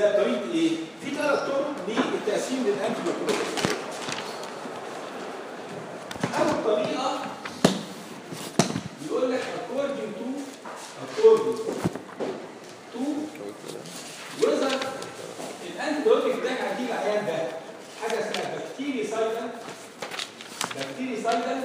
ازاي طريقه ايه في ثلاث طرق للتقسيم للانتي ميكروبيال اول طريقه بيقول لك according to according to whether الانتيبيوتيك ده هتيجي العيان ده حاجه اسمها بكتيري سايدل بكتيري سايدل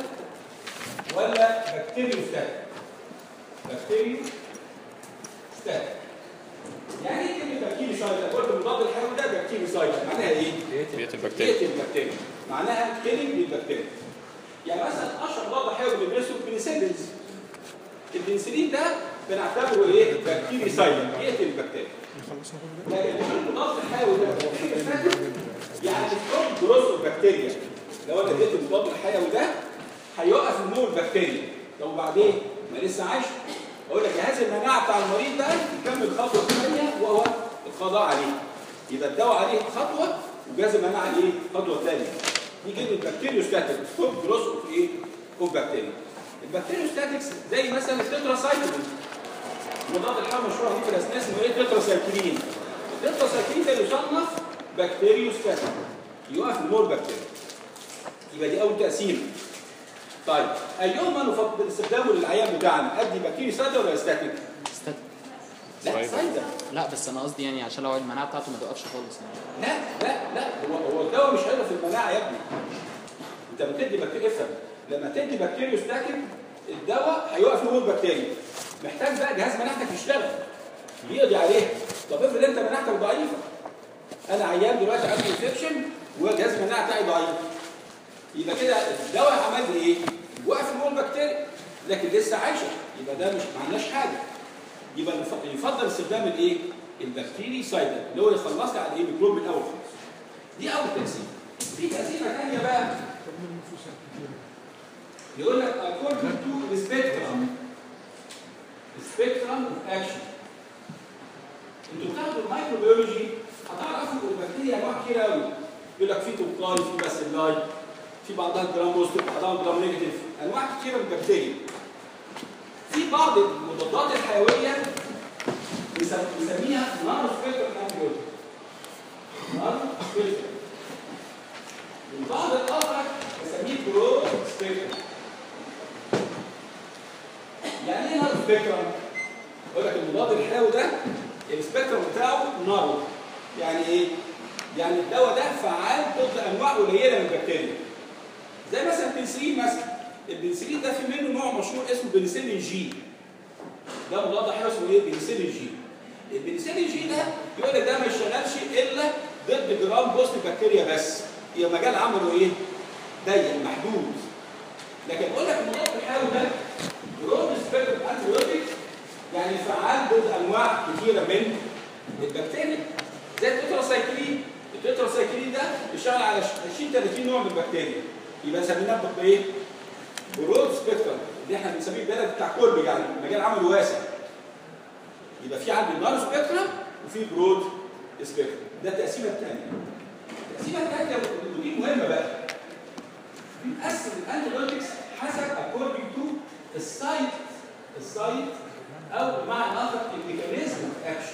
ولا بكتيريو ستاتيك بكتيريو ستاتيك يعني ايه كلمه بكتيري سايدل قلت المضاد الحيوي ده بكتيري سايدل معناها ايه بيقتل البكتيريا يقتل البكتيريا معناها كيلينج للبكتيريا يعني مثلا اشهر مضاد حيوي بندرسه البنسلين البنسلين ده بنعتبره ايه بكتيري سايدل يقتل البكتيريا لكن المضاد الحيوي ده بكتيريا سايدل يعني ستوب جروث البكتيريا لو انا اديت المضاد الحيوي ده هيوقف نمو البكتيريا طب وبعدين ما لسه عايش اقول لك جهاز المناعه بتاع المريض ده يكمل خطوه ثانيه وهو القضاء عليه يبقى الدواء عليه خطوه وجهاز المناعه عليه خطوه ثانيه دي كلمه بكتيريوستاتيك ستوب جروث اوف ايه؟ اوف بكتيريا البكتيريوستاتكس زي مثلا التتراسايكلين المضاد الحيوي المشهور دي في الاسنان اسمه ايه؟ تتراسايكلين التتراسايكلين ده يصنف بكتيريوستاتيك يوقف نمو البكتيريا يبقى دي اول تقسيم طيب ايهما نفضل استخدامه للعيان بتاعنا ادي بكتيريا سايدر ولا استاتيك؟ استنى لا سايدر. سايدر لا بس انا قصدي يعني عشان لو المناعه بتاعته ما توقفش خالص يعني لا لا لا هو هو الدواء مش هيضر في المناعه يا ابني انت بتدي بكتيريا افهم لما تدي بكتيريا ستاكن الدواء هيوقف نمو البكتيريا محتاج بقى جهاز مناعتك يشتغل يقضي عليها طب افرض انت مناعتك ضعيفه انا عيان دلوقتي عندي انفكشن وجهاز المناعه بتاعي ضعيف يبقى كده الدواء عمل لي ايه؟ وقف نمو البكتيريا لكن لسه عايشه يبقى ده مش ما عندناش حاجه يبقى الف- يفضل استخدام الايه؟ البكتيري سايدر اللي هو يخلص لي على الايه؟ الميكروب من الاول خالص. دي اول تقسيمه. في تقسيمه ثانيه بقى يقول لك according to the spectrum spectrum of action انتوا بتاخدوا الميكروبيولوجي هتعرفوا ان البكتيريا انواع كتير قوي يقول لك في توبلاي في باسيلاي في بعضها جرام بوزيتيف بعضها جرام نيجاتيف انواع كتيره من البكتيريا في بعض المضادات الحيويه بنسم- بنسميها نانو سبيكترم انتيبيوتيك نانو سبيكترم البعض الاخر بسميه برو سبيكترم يعني ايه نانو سبيكترم؟ يقول لك المضاد الحيوي ده السبيكترم بتاعه نارو يعني ايه؟ يعني الدواء ده فعال ضد انواع قليله من البكتيريا زي مثلا البنسلين مثلا البنسلين ده في منه نوع مشهور اسمه بنسلين جي ده مضاد حيوي اسمه ايه؟ بنسلين جي البنسلين جي ده يقول لك ده ما يشتغلش الا ضد جرام بوست بكتيريا بس يبقى مجال عمله ايه؟ ضيق محدود لكن بقول لك المضاد الحيوي ده برود سبيكترم انتيبيوتيك يعني فعال ضد انواع كثيره من البكتيريا زي التتراسايكلين التتراسايكلين ده بيشتغل على 20 30 نوع من البكتيريا يبقى سميناه بايه؟ برود سبيكترم اللي احنا بنسميه البلد بتاع كله يعني مجال عمله واسع يبقى في عندي نار سبيكترم وفي برود سبيكترم ده التقسيمه الثانيه التقسيمه الثانيه ودي مهمه بقى بنقسم الانتيبيوتكس حسب according to السايت السايت او بمعنى اخر الميكانيزم اوف اكشن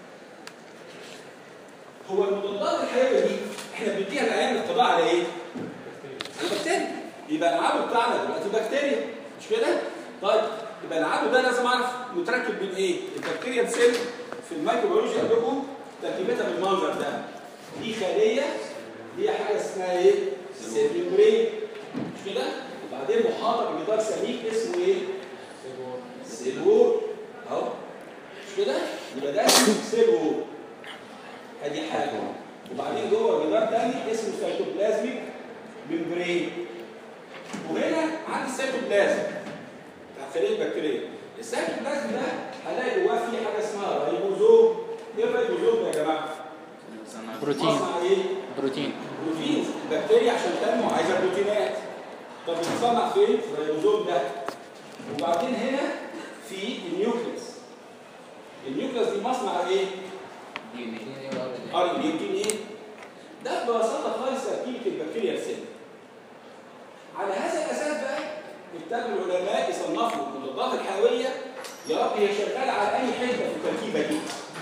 هو المضادات الحيويه دي احنا بنديها للعيان للقضاء على ايه؟ على البكتيريا يبقى العدو بتاعنا دلوقتي بكتيريا مش كده؟ طيب يبقى العدو ده لازم اعرف متركب من ايه؟ البكتيريا سيل في الميكروبيولوجيا عندكم تركيبتها بالمنظر ده دي خليه دي حاجه اسمها ايه؟ سيل ميمبرين مش كده؟ وبعدين محاطه بجدار سميك اسمه ايه؟ سيل وول اهو مش كده؟ يبقى ده سيل وول ادي حاجه وبعدين جوه جدار تاني اسمه سيتوبلازميك ممبرين وهنا عندي السيتوبلازم بتاع خليه البكتيريا السيتوبلازم ده هلاقي جواه فيه حاجه اسمها ريبوزوم ايه الريبوزوم ده يا جماعه؟ بروتين مصنع ايه؟ بروتين بروتين البكتيريا عشان تنمو عايزه بروتينات طب بتصنع فين؟ في الريبوزوم ده وبعدين هنا في النيوكليس النيوكليس دي مصنع ايه؟ ار ان ايه؟ ده ببساطه خالص تركيبه البكتيريا السن على هذا الاساس بقى ابتدوا العلماء يصنفوا المضادات الحيويه يا رب هي شغاله على اي حته في التركيبه دي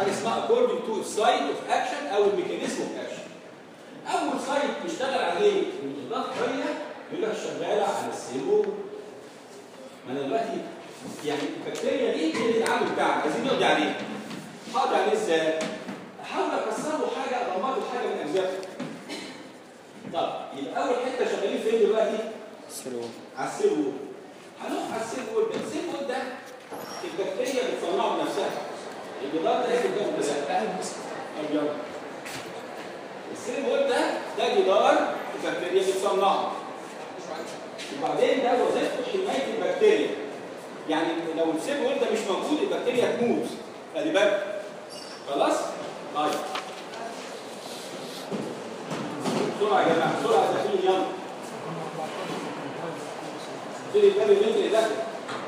حاجه اسمها according to site of action او الميكانيزم اوف اكشن اول سايت بيشتغل عليه المضادات الحيويه يقول لك شغاله على السيل وول ما انا دلوقتي يعني البكتيريا دي هي العامل بتاعنا عايزين نقضي عليه هقضي عليه ازاي؟ احاول اكسر له حاجه ادمر له حاجه من اجزائه طب يبقى اول حته شغالين فين دلوقتي؟ سلو على السيل وول هنقف على السيل وول ده السيل وول ده البكتيريا بتصنعه بنفسها الجدار ده اسمه الجدار ده أبيض. السيل وول ده ده جدار البكتيريا بتصنعه وبعدين ده وظيفته حمايه البكتيريا يعني لو السيل وول ده مش موجود البكتيريا هتموت خلي بالك خلاص؟ طيب بسرعه يا جماعه بسرعه داخلين يلا ابتدي الباب اللي انت اللي داخل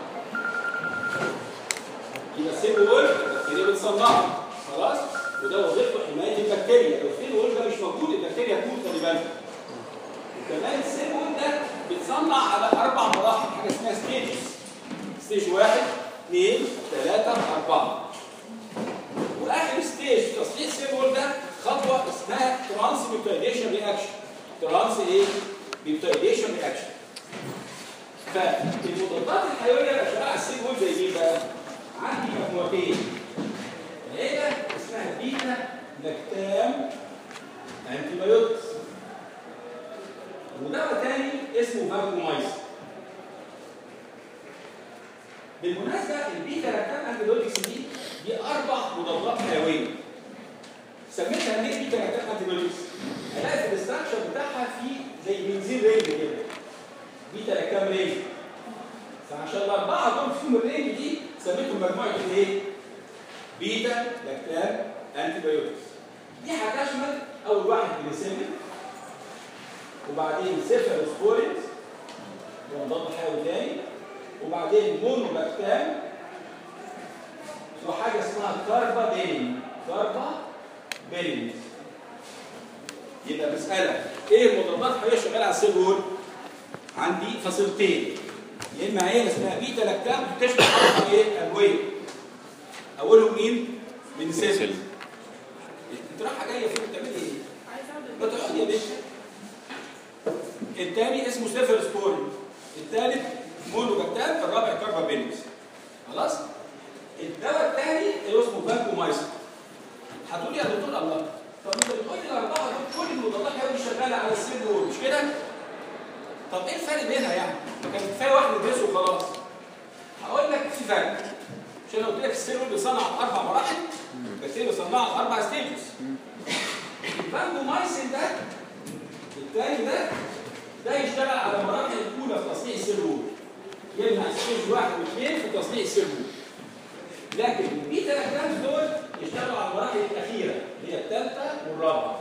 يبقى السيل وول البكتيريا بتصنعه خلاص وده وظيفته حمايه البكتيريا لو السيل وول ده مش موجود البكتيريا هتموت خلي بالك وكمان السيل وول ده بيتصنع على اربع مراحل حاجه اسمها ستيجز ستيج واحد اثنين ثلاثه اربعه واخر ستيج في تصنيع السيل وول ده خطوه اسمها ترانس بيبتايديشن رياكشن ترانس ايه؟ بيبتايديشن رياكشن فالمضادات الحيويه اللي شغاله على السيل وول زي مين بقى؟ عندي مجموعتين عيله اسمها بيتا لاكتام انتي بايوتكس ودواء تاني اسمه فاكومايسين بالمناسبه البيتا لاكتام انتي بايوتكس دي دي اربع مضادات حيويه سميتها ليه بيتا لاكتام انتي بايوتكس؟ هلاقي في الاستراكشر بتاعها في زي بنزين رينج كده بيتا لاكتام رينج فعشان الاربعه دول فيهم الرينج دي سميتهم مجموعه الايه؟ بيتا لاكتام انتي بايوتكس دي هتشمل اول واحد بنسلين وبعدين سيفالوسبورينز مضاد حيوي تاني وبعدين مونولاكتام وحاجه اسمها كاربا بيلين كاربا بيلين يبقى مساله ايه المضادات الحيويه شغاله على السيل وول؟ عندي فصيلتين يا اما عيله اسمها بيتا لاكتام بتشمل اربع ايه؟ ادويه اولهم مين؟ بنسلين انت رايحه جايه فين بتعملي ايه؟ ما تقعدي يا بنت الثاني اسمه سيفروسبورين الثالث مونوجاكتام الرابع كاربابينكس خلاص الدواء الثاني اللي اسمه فانكومايسين هتقولي يا دكتور الله طب انت بتقول لي الاربعه دول كل المضادات هي شغاله على السن دول مش كده؟ طب ايه الفرق بينها يعني؟ ما كان كفايه واحد ندرسه وخلاص هقول لك في فرق عشان لو قلت لك السن دول بيصنع على اربع مراحل البكتيريا بيصنعها على اربع ستيجز الفانكومايسين ده الثاني ده ده يشتغل على المراحل الاولى في تصنيع السيلول يمنع ستيج واحد واثنين في تصنيع السيلول لكن البيتا لاكتامز دول يشتغلوا على المراحل الاخيره اللي هي الثالثه والرابعه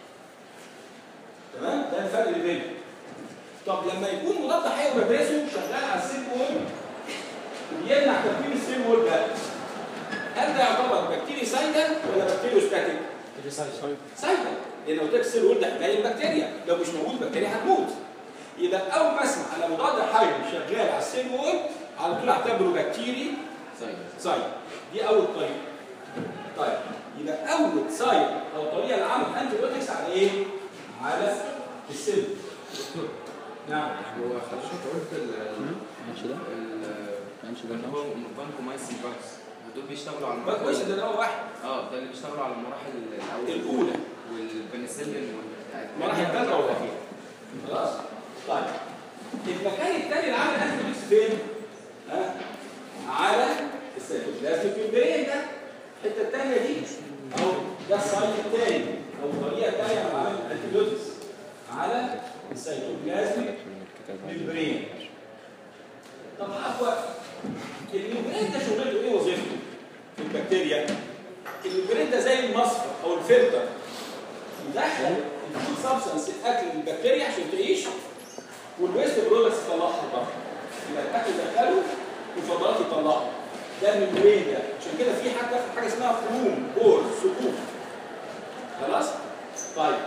تمام ده الفرق اللي بينهم طب لما يكون مضاد حيوي بدرسه شغال على السيل وول بيمنع تركيب السيل وول ده هل ده يعتبر بكتيري سايدا ولا بكتيريو ستاتيك؟ سايدا لان قلت لك السيل وول ده حمايه البكتيريا لو مش موجود البكتيريا هتموت يبقى اول ما اسمع على مضاد حيوي شغال على السيل وول على طول اعتبره بكتيري سايد دي اول طريقه طيب يبقى اول سايد او الطريقه العامه انتي بايوتكس على ايه؟ على السيل نعم هو حضرتك قلت ال ماشي ده ال- ماشي ده الفانكومايسين باكس دول بيشتغلوا على بقى كويس المراحل ده دواء واحد اه ده اللي بيشتغلوا على المراحل الأول الأولى. والبنسلين وال المراحل الثالثه والاخيره خلاص طيب المكان الثاني العام الانتي بايوتكس فين؟ ها؟ على السيتوبلازميك ممبرين ده الحته الثانيه دي اهو ده السايت الثاني او الطريقه الثانيه انا بعمل الانتي بايوتكس على السيتوبلازميك ممبرين طب عفوا الممبرين ده شغلته ايه وظيفته في البكتيريا؟ الممبرين ده زي المصفى او الفلتر يدخل الفود سبستنس الاكل للبكتيريا عشان تعيش والويست برودكتس يطلعها بره يبقى الاكل يدخله والفضلات يطلعها ده الممبرين ده عشان كده في حتى حاجه اسمها فروم بور ثقوب خلاص؟ طيب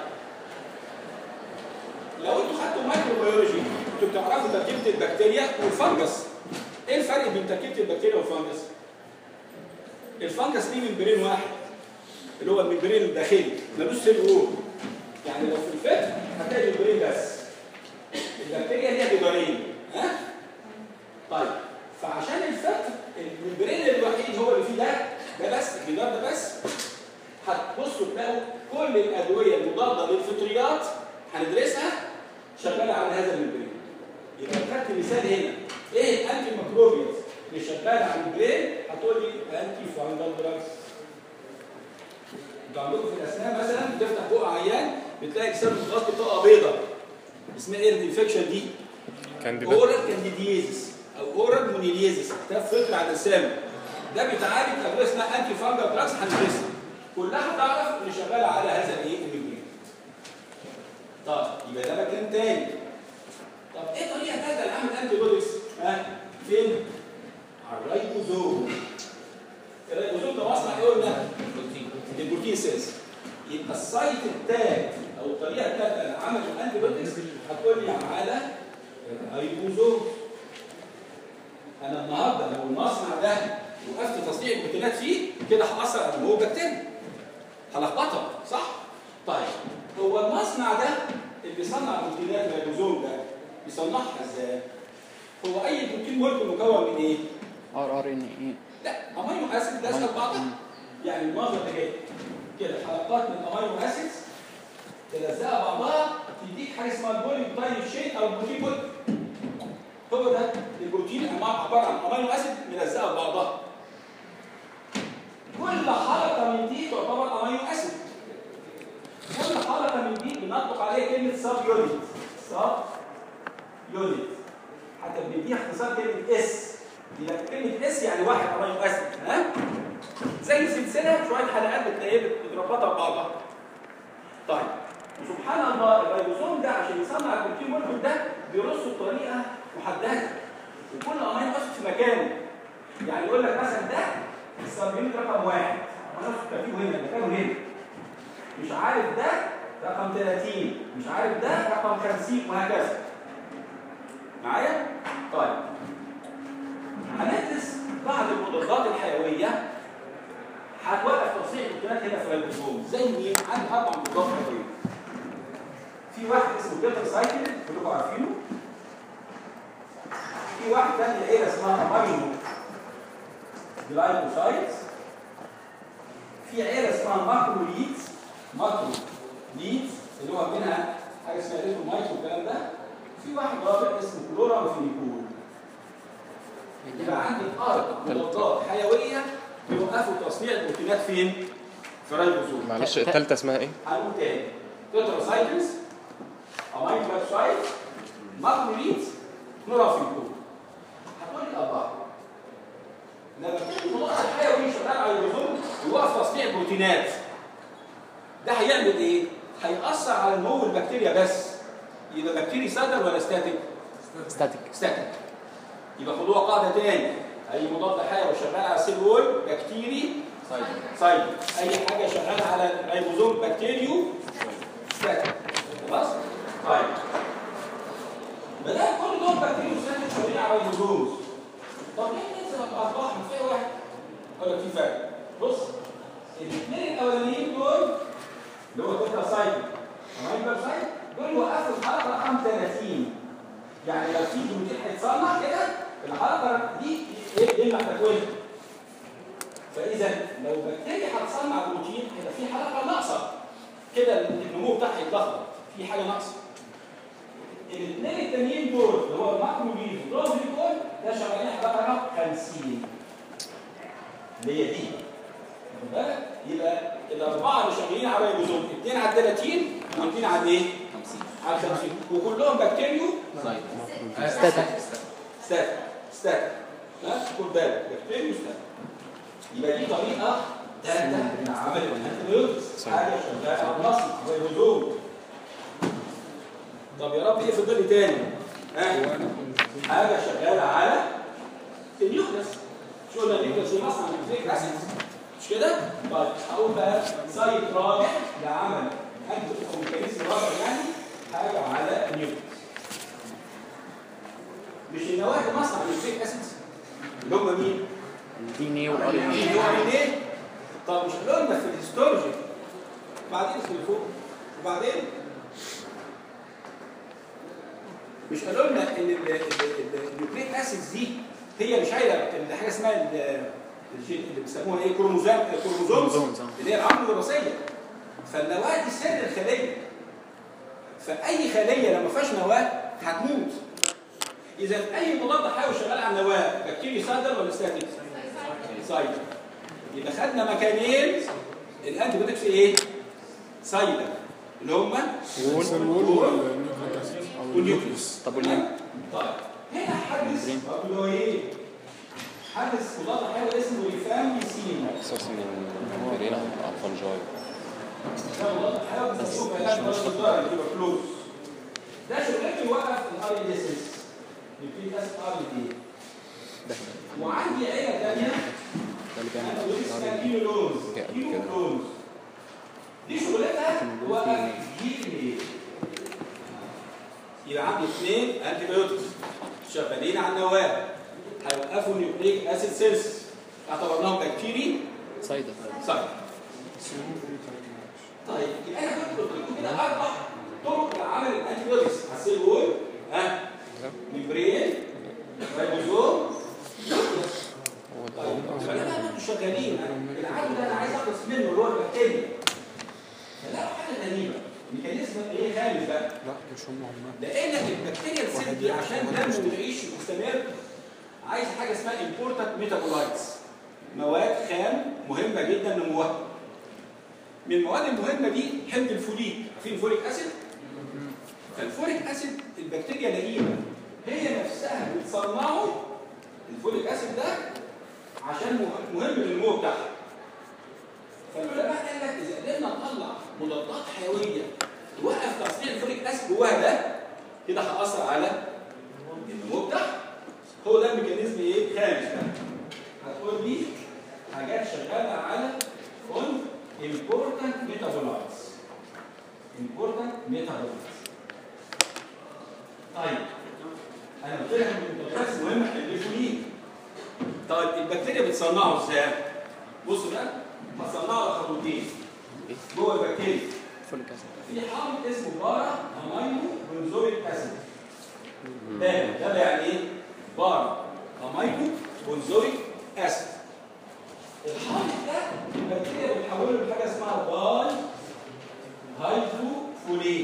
لو انتوا خدتوا مايكروبيولوجي انتوا بتعرفوا تركيبه البكتيريا والفنجس ايه الفرق بين تركيبه البكتيريا والفنجس؟ الفنجس ليه ممبرين واحد اللي هو الممبرين الداخلي ملوش سيل وول يعني لو في الفت هتلاقي الممبرين بس البكتيريا ليها جدارين ها طيب فعشان الفت الممبرين الوحيد هو اللي فيه ده ده بس الجدار ده بس هتبصوا تلاقوا كل الادويه المضاده للفطريات هندرسها شغاله على هذا الممبرين يبقى خدت مثال هنا ايه الانتي ميكروبيالز اللي شغاله على الممبرين هتقول لي انتي فانجل دراجز انتوا عندكم في الاسنان مثلا بتفتح بق عيان بتلاقي جسم الغاز بتبقى بيضه اسمها ايه الانفكشن دي؟ كانديدا اورال كانديديزيس او اورال مونيليزيس ده فطر على اللسان ده بيتعالج بادويه اسمها انتي فانجل دراجز هندرسها كلها تعرف اللي شغاله على هذا الايه الممبرين طب يبقى ده مكان تاني طب ايه طريقه ثالثه لعمل انتي بوديز؟ ها فين؟ على الرايبوزوم الرايبوزوم ده مصنع ايه قلنا؟ البروتين سيلز يبقى السايت الثالث او الطريقه الثالثه لعمل الانتي بوديز هتقول لي على الرايبوزوم انا النهارده لو المصنع ده وقفت تصنيع البروتينات فيه كده هاثر على نمو بكتيريا هلخبطها صح؟ طيب هو المصنع ده اللي بيصنع البروتينات الريبوزوم ده بيصنعها ازاي؟ هو اي بروتين مولكيول مكون من ايه؟ ار ار ان ايه لا امينو اسيد لازقه في بعضها يعني المنظر ده جاي كده حلقات من امينو اسيدز تلزقها بعضها تديك حاجه اسمها البولي تايب شين او البروتين بولي هو ده البروتين عباره عن امينو اسيد ملزقه في بعضها كل حلقه من دي تعتبر امينو اسيد كل حلقه من دي بنطلق عليها كلمه سب يونت سب يونت حتى بنديها اختصار كلمه اس يبقى كلمه اس يعني واحد امينو اسيد ها زي سلسله شويه حلقات بتلاقيها بتربطها ببعضها طيب وسبحان الله الريبوسوم ده عشان يصنع البروتين مولكيول ده بيرصه بطريقه محدده وكل امينو اسيد في مكانه يعني يقول لك مثلا ده السبيونت رقم واحد انا كاتبه هنا مكانه هنا مش عارف ده رقم 30 مش عارف ده رقم 50 وهكذا معايا؟ طيب هندرس بعض المضادات الحيويه هتوقف تصنيع البروتينات هنا في الريبوسوم زي مين؟ عندي اربع مضادات حيويه في واحد اسمه بيتر سايكل كلكم عارفينه في واحد تاني عيله اسمها امينو جلايكوسايدز في عيله اسمها ماكرو ليدز ماكرو ليدز اللي هو منها حاجه اسمها ريتومايت والكلام ده في واحد رابع اسمه كلورامفينيكول يبقى عندي اربع مضادات حيويه بيوقفوا تصنيع البروتينات فين؟ في الريبوسوم معلش التالتة اسمها ايه؟ هنقول تاني تتراسايكلز امينو جلايكوسايدز ماكرو ليدز كلورامفينيكول هتقول لي اربعه لما المضاد الحيوي شغال على الريبوسوم يوقف تصنيع البروتينات ده هيعمل ايه؟ هيأثر على نمو البكتيريا بس يبقى بكتيري سادر ولا ستاتيك؟ ستاتيك ستاتيك يبقى خدوها قاعده تاني اي مضاد حيوي شغال على سيل وول بكتيري سايد اي حاجه شغاله على ريبوزوم بكتيريو ستاتيك خلاص؟ طيب ما دام كل دول بكتيريو ستاتيك شغالين على ريبوزومز طب ليه ننزل الارباح من فئه واحد؟ اقول لك في فرق بص الاثنين الاولانيين دول اللي هو تيتا سايكل ومايكرو سايكل دول وقفوا الحلقه رقم 30 يعني لو في بروتين هيتصنع كده الحلقه دي ايه يمنع تكوينها فاذا لو بكتيريا هتصنع بروتين هيبقى في حلقه ناقصه كده النمو بتاعها هيتلخبط في حاجه ناقصه الاثنين التانيين دول اللي هو الماكرو ليف والروزليكول ده شغالين حلقه رقم 50 اللي هي دي واخد بالك يبقى الاربعه اللي شغالين على الريبوزوم اثنين على 30 واثنين على ايه؟ 50 على 50 وكلهم بكتيريو سايد ستاتيك. ستاتيك ستاتيك ها خد بالك بكتيريو ستاتيك يبقى دي طريقه ثالثه من عمل الانتيبيوتكس حاجه شغاله على النص الريبوزوم طب يا رب ايه فضل لي تاني؟ ها؟ حاجه شغاله على النيوكليس شو قلنا النيوكليس هي مصنع نيوكليك اسيد مش كده؟ طيب هقول بقى سايت رابع لعمل انتي ميكانيزم رابع يعني حاجه على النيوكليس مش النواه اللي مصنع نيوكليك اسيد اللي هم مين؟ الدي ان ايه والار ان اللي ايه هو ايه؟ طب مش قالوا لنا في الهيستولوجي بعدين في فوق وبعدين مش قالوا لنا ان النيوكليك اسيدز دي هي مش عايله اللي حاجه اسمها ال- الجين اللي بيسموها ايه كروموزوم كروموزومز كروموزومز، آه. اللي هي العمر الوراثيه فالنواه دي سر الخليه فاي خليه لما فيهاش نواه هتموت اذا اي مضاد حيوي شغال على النواه بكتيريا سايدر ولا ستاتيك؟ سايدر يبقى خدنا مكانين الانتي بيوتكس ايه؟ سايدر اللي هم السيل وول والنيوكليك اسيد او النيوكليس والنيوكليس طب والليمب؟ طيب هنا حدث اللي هو ايه؟ حدث مضاد حيوي اسمه ريفاميسين اساس ان الممبرين على الفنجاي ده مضاد حيوي بنشوف علاج مرض الضرر التوبركلوز ده شغلته يوقف الار اي اس اس نيوكليك اسيد ار دي وعندي عيله ثانيه ده اللي انا بيعمل بقول اسمها كيلولونز كده. كيلولونز دي شغلتها توقف دي ان ايه يبقى عندي اثنين انتي بايوتكس شغالين على النواه هيوقفوا النيوكليك اسيد سيلز اعتبرناهم بكتيري سايدر صح طيب يبقى انا كنت قلت لكم كده اربع طرق لعمل الانتي بايوتكس على السيل وول ها ميمبرين رايبوزوم هو ده طيب يبقى انا بقى انتوا شغالين العدد ده انا عايز اخلص منه اللي هو البكتيريا فلا حاجه غريبه ميكانيزم ايه خامس بقى لا مش هم هم لان البكتيريا السيل دي عشان دمه يعيش ويستمر عايز حاجه اسمها important metabolites مواد خام مهمه جدا نموها من المواد المهمه دي حمض الفوليك في الفوليك اسيد فالفوليك اسيد البكتيريا لئيمه هي نفسها بتصنعه الفوليك اسيد ده عشان مه- مهم للنمو بتاعها فالعلماء قال لك اذا قدرنا نطلع مضادات حيويه توقف تصنيع الفوليك اسيد جواها ده كده هتاثر على النمو بتاعها هو ده الميكانيزم ايه خامس بقى هتقول لي حاجات شغاله على on important metabolites important metabolites طيب انا قلت لك ان الميتابولايتس مهمه الليفولين طيب البكتيريا بتصنعه ازاي؟ بصوا بقى هتصنعه على خطوتين جوه البكتيريا فوليك اسيد في حامض اسمه بارا امينو بنزويك اسيد ده ده يعني ايه؟ بارا امينو بنزويك اسيد الحامض ده البكتيريا بتحوله لحاجه اسمها باي هيدروفوليت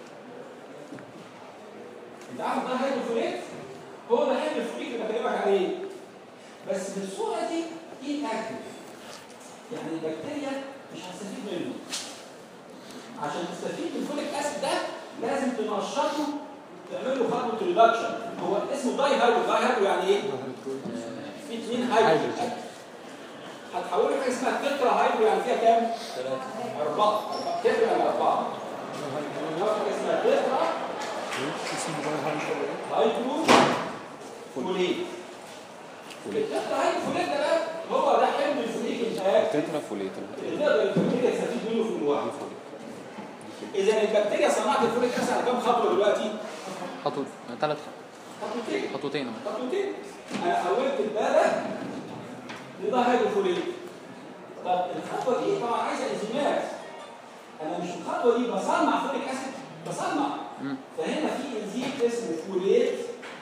انت عارف ده هيدروفوليت؟ هو ده الهيدروفوليت اللي بكلمك عليه بس بالصوره دي ايه اكتف يعني البكتيريا مش هتستفيد منه عشان تستفيد من الفوليك اسيد ده لازم تنشطه تعمل له خطوه ريدكشن هو اسمه داي هايدرو داي هايدرو يعني ايه؟ في اثنين هايدرو هتحوله حاجه اسمها تترا هايدرو يعني فيها كام؟ أربعة أربعة تترا يعني أربعة هتحول حاجه اسمها تترا اسمه بقى هاي هايدرو فوليك التترا هايدرو فوليك ده بقى هو ده حمض الفوليك الآخر تترا فوليت اللي تقدر البكتيريا تستفيد منه في النواة اذا البكتيريا صنعت الفوليك اسيد على كام خطوه دلوقتي؟ خطوة ثلاث خطوتين خطوتين أهو. خطوتين انا حولت البالة لده هيدروفوليك طب الخطوه دي طبعا عايزه انزيمات انا مش الخطوه دي بصنع فوليك اسيد بصنع مم. فهنا في انزيم اسمه فوليت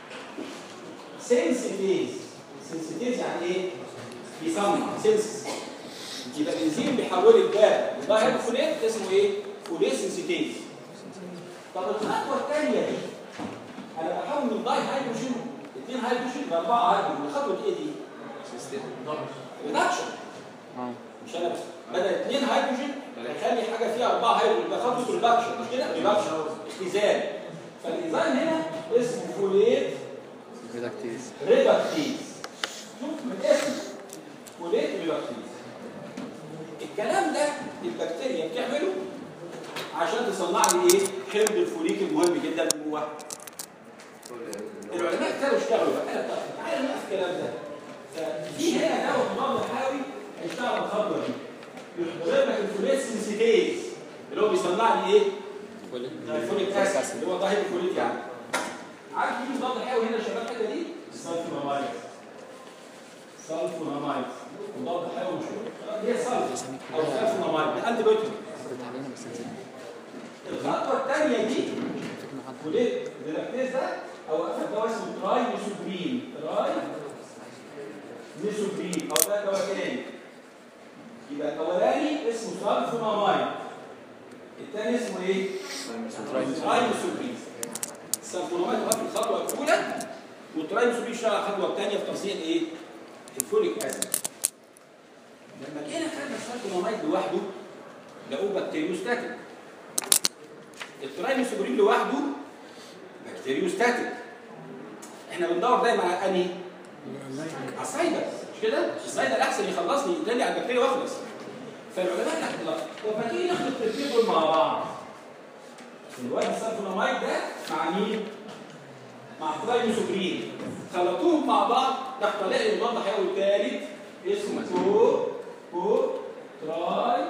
سنسيتيز سنسيتيز يعني ايه؟ بيصنع سنسس يبقى الانزيم بيحول البال لده هيدروفوليت اسمه ايه؟ فوليت سنسيتيز طب الخطوه الثانيه دي انا بحول من داي هيدروجين اثنين هيدروجين لاربعه هيدروجين الخطوه دي ايه دي؟ ريدكشن اه مش انا بس بدل اثنين هيدروجين هيخلي حاجه فيها اربعه هيدروجين يبقى خطوه ريدكشن مش كده؟ ريدكشن اختزال فالانزيم هنا اسمه فوليت ريدكتيز ريدكتيز شوف من اسمه فوليت ريدكتيز الكلام ده البكتيريا بتعمله عشان تصنع لي ايه؟ حمض الفوليك المهم جدا من جواها العلماء ابتدوا يشتغلوا بقى انا بقى تعالى نقف الكلام ده ففي هنا دواء مضاد حيوي هيشتغل على الخطوه دي يحضر لك الفوليت سنسيتيز اللي هو بيصنع لي ايه؟ الفوليك اسيد اللي هو ظاهر الفوليك يعني عارف في مضاد حيوي هنا شغال الحته دي؟ اسمها فينامايد سلفونامايد مضاد حيوي مشهور هي سلف او سلفونامايد ده انتي بايوتيك ردت علينا بس نسينا الخطوه الثانيه دي فكرنا حد وليه اللاكتيز ده او اخد دواء اسمه تراي ميسوبرين تراي ميسوبرين او ده دواء تاني يبقى الاولاني اسمه سلفونامايد الثاني اسمه ايه؟ تراي ميسوبرين السلفونامايد هو في الخطوه الاولى والتراي ميسوبرين اشتغل على الخطوه الثانيه في تصنيع ايه؟ الفوليك اسيد لما جينا خدنا السلفونامايد لوحده لقوه بكتيريوستاتيك الترايميثوبرين لوحده بكتيريوستاتيك احنا بندور دايما على انهي على السايدر مش كده السايدر احسن يخلصني يدلي على البكتيريا واخلص فالعلماء لا لا طب ما تيجي ناخد الترتيب دول مع بعض الواد السلفونامايد ده مع مين مع الترايميثوبرين خلطوهم مع بعض راح طالع لي مضاد حيوي ثالث اسمه كو كو تراي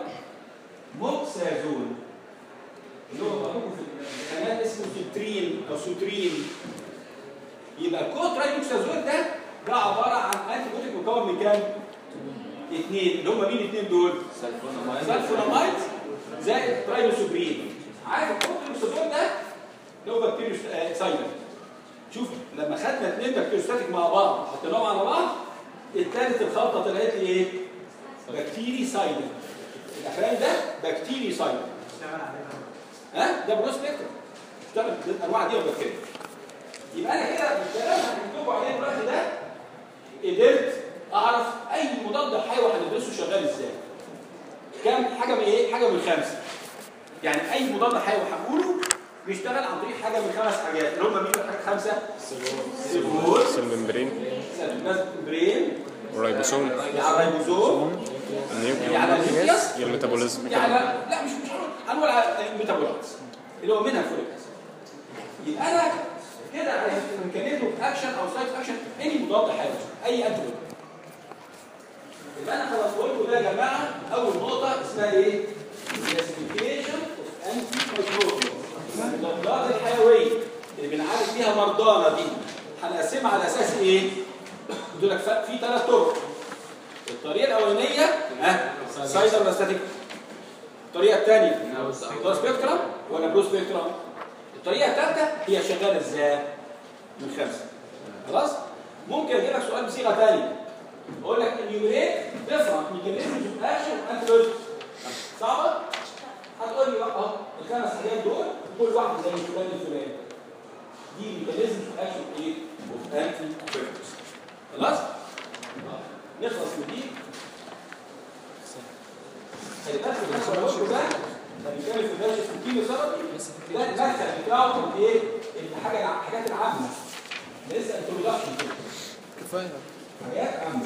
موكسازون اللي هو بقولكم في القناه اسمه سوترين او سوترين يبقى الكوترايموكسازول ده ده عباره عن انتي بيوتيك مكون من كام؟ اثنين اللي هم مين الاثنين دول؟ سلفونامايد زائد ترايموسوبرين عارف الكوترايموكسازول ده اللي هو بكتيريو سايدر شوف لما خدنا اثنين بكتيريوستاتيك مع بعض حطيناهم على بعض الثالث الخلطه طلعت لي ايه؟ بكتيري سايدر الاخراني ده بكتيري سايدر ها ده بروس سبيكترم اشتغل الانواع دي والبكتيريا يبقى انا كده بالكلام اللي هنكتبه عليه دلوقتي ده قدرت اعرف اي مضاد حيوي هندرسه شغال ازاي كام حاجه من ايه حاجه من خمسه يعني اي مضاد حيوي هقوله بيشتغل عن طريق حاجه من خمس حاجات اللي هم مين الحاجات خمسه سيلول سيل ممبرين برين والريبوسوم على الريبوزوم النيوكليوس على النيوكليوس الميتابوليزم يعني لا مش مش هنقول هنقول على الميتابولايتس اللي هو منها الفوليك اسيد يبقى انا كده عرفت ميكانيزم اوف اكشن او سايت اكشن اي مضاد حيوي اي انتي يبقى انا خلاص قلت ده يا جماعه اول نقطه اسمها ايه؟ كلاسيفيكيشن اوف انتي المضادات الحيويه اللي بنعالج بيها مرضانا دي هنقسمها على اساس ايه؟ قلت لك في ثلاث طرق الطريقه الاولانيه ها سايدر ولا ستاتيك الطريقه الثانيه بلو سبيكترم ولا بلو سبيكترم الطريقه الثالثه هي شغاله ازاي من خمسه خلاص ممكن اجيب لك سؤال بصيغه ثانيه اقول لك اليوميريت ديفرنت ميكانيزمز اوف اكشن وانتي صعبه هتقول لي اه الخمس حاجات دول كل واحده زي الفلان الفلاني دي ميكانيزمز اوف اكشن ايه اوف انتي خلاص نخلص من دي خلي بالك من الحاجه اللي قلته ده ده بيتكلم في درجه الكيلو ثيرابي ده المدخل بتاعه من ايه؟ الحاجه الحاجات العامه لسه انتروداكشن كده كفايه حاجات عامه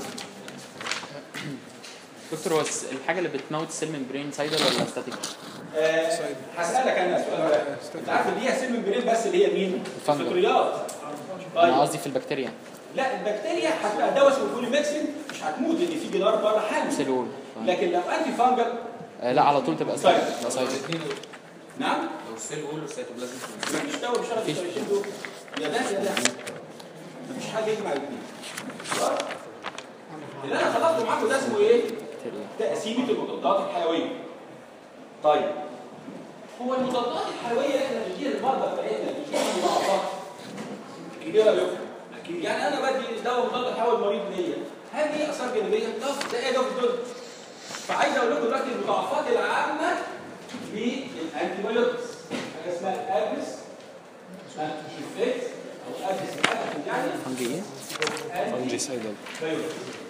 دكتور هو الس- الحاجه اللي بتموت السيل ممبرين سايدر ولا ستاتيك؟ آه، هسالك انا سؤال واحد انت عارف ان هي سيل ممبرين بس اللي هي مين؟ الفنجل. الفطريات انا طيب قصدي في البكتيريا لا البكتيريا هتبقى دواء اسمه بوليميكسين مش هتموت لان في جدار بره حامل سيلول لكن لو انتي فانجل آه لا على طول تبقى طيب. ستاتيك لا سايدر نعم لو السيل وول والسيتوبلازم مفيش دواء بيشتغل في الشيء دول يا ده يا ده مفيش حاجه يجمع الاثنين خلاص؟ اللي انا خلصته معاكم ده اسمه ايه؟ بكتيريا تقسيمه المضادات الحيويه طيب هو المضادات الحيويه اللي احنا بنديها للمرضى بتاعتنا بتجيب مضاعفات كبيره يا اكيد يعني انا بدي دواء مضاد حيوي المريض ليا هل ليه اثار جانبيه؟ لا ده ايه ده في الدنيا فعايز اقول لكم دلوقتي المضاعفات العامه للانتي بايوتكس حاجه اسمها الابس انتي افكت او ابس اكشن يعني فانجي ايه؟ فانجي سايدل بايوتكس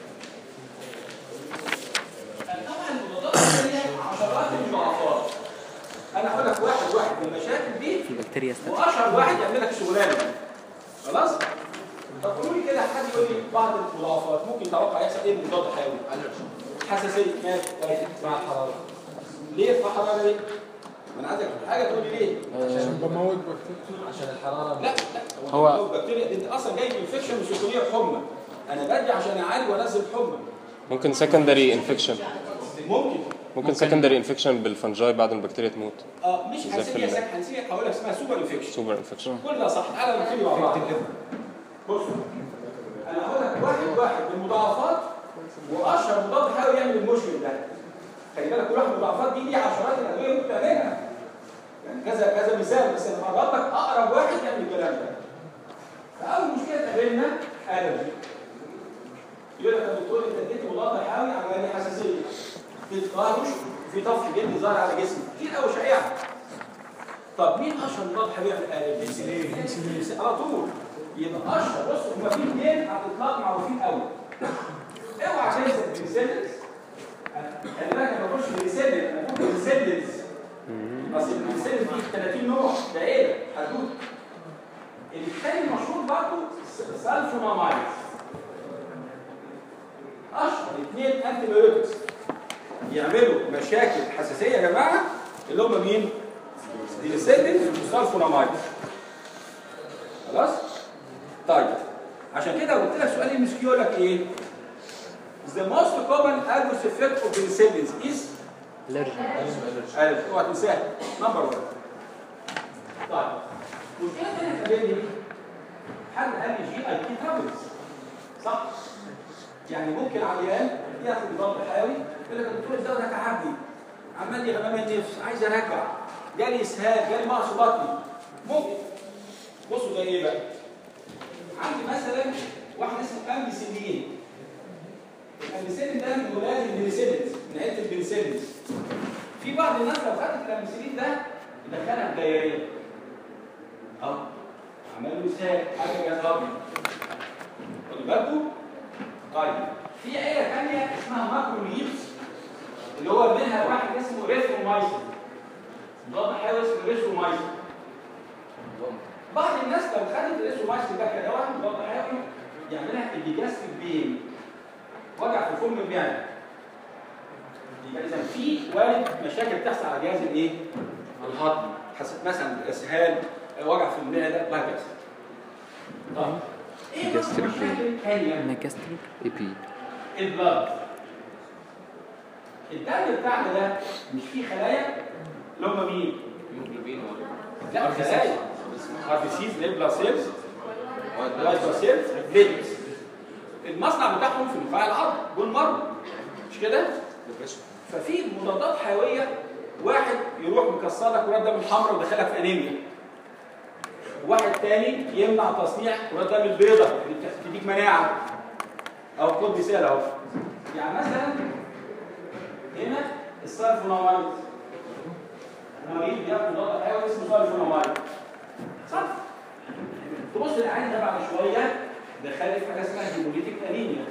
طبعا المضادات الحيويه عشرات المضاعفات انا هقول لك واحد واحد من المشاكل دي في البكتيريا ستاتيك واشهر واحد يعمل لك الشغلانه دي. خلاص طب قولوا لي كده حد يقول لي بعض المضاعفات ممكن يتوقع يحصل ايه من مضاد حيوي حساسيه مال مع الحراره ليه في حراره ليه ما انا عايزك حاجه تقول لي ليه عشان بموت بكتيريا عشان الحراره لا لا هو- هو بكتيريا انت اصلا جاي انفكشن وسخونيه وحمى انا بدي عشان اعالج وانزل حمى ممكن سكندري انفكشن ممكن ممكن سكندري انفكشن بالفنجاي بعد ما البكتيريا تموت اه مش زي هنسميها في سك هنسميها هقول لك اسمها سوبر انفكشن سوبر انفكشن كل ده صح تعالى نبتدي مع بعض بص انا هقول لك واحد واحد من المضاعفات المضاعفات دي دي عشرات الادويه ممكن تعملها يعني كذا كذا مثال بس انا هقرب لك اقرب واحد يعمل الكلام ده فاول مشكله تقابلنا الرجي يقول لك يا دكتور انت اديتي مضاد حيوي عمل لي حساسيه في تقارش في طفح جلدي ظاهر على جسمي كتير قوي شائعه طب مين اشهر مضاد حيوي في القلب؟ بنسلين على طول يبقى اشهر بص هما في اثنين على الاطلاق معروفين قوي اوعى تنسى البنسلين خلي بالك انا بخش بنسلين انا بقول بنسلين اصل البنسلين دي 30 نوع ده ايه؟ حدود الثاني المشهور برضه سالفونامايد اشهر اثنين انتي بايوتكس يعملوا مشاكل حساسيه يا جماعه اللي هم مين؟ السيلين والسالفونامايد خلاص؟ طيب عشان كده قلت لك سؤال ام يقول لك ايه؟ The most common adverse effect of penicillins is allergy. اوعى تنساها نمبر 1 طيب مشكلة تانية تقابلني حد قال لي جي اي تي ترابلز صح؟ يعني ممكن عيان ياخد مضاد حيوي يقول لك يا دكتور الدواء ده تعبني عمال لي غمام النفس عايز ارجع جالي اسهال جالي مغص بطني ممكن بصوا ده ايه بقى؟ عندي مثلا واحد اسمه امبيسيلين الامبيسيلين ده من ولاد البنسلينز من عيله البنسلينز في بعض الناس لو خدت الامبيسيلين ده يدخلها في دايريه اه عمل له اسهال حاجه جهاز هضمي خدوا بالكم طيب في عيله ثانيه اسمها ماكرو ليفز اللي هو منها واحد اسمه ريثرومايسين مضاد حيوي اسمه ريثرومايسين بعض الناس لو خدت الريثرومايسين ده كدواء مضاد حيوي يعملها انديجاستيك بين وجع في فم المعده يبقى اذا في وارد مشاكل بتحصل على جهاز الايه؟ الهضم حسب مثلا اسهال وجع في المعده وهكذا طيب ايه بقى Gastric المشاكل الثانيه؟ ناجستريك اي بي البلاد الدم بتاعنا ده مش فيه خلايا اللي هم مين؟ هيموجلوبين لا خلايا ار بي سيز ريد بلاد سيلز وايت بلاد سيلز بليتلز المصنع بتاعهم في نخاع العظم جول مرة مش كده؟ ففي مضادات حيويه واحد يروح مكسر لك كرات دم الحمراء ويدخلك في انيميا واحد تاني يمنع تصنيع كرات دم البيضاء اللي بتخ- تديك مناعه او خد مثال اهو يعني مثلا هنا السلفونامايد مريض بياخد مضاد حيوي اسمه سلفونامايد صح تبص العين ده بعد شويه دخلت في حاجه اسمها هيموليتيك انيميا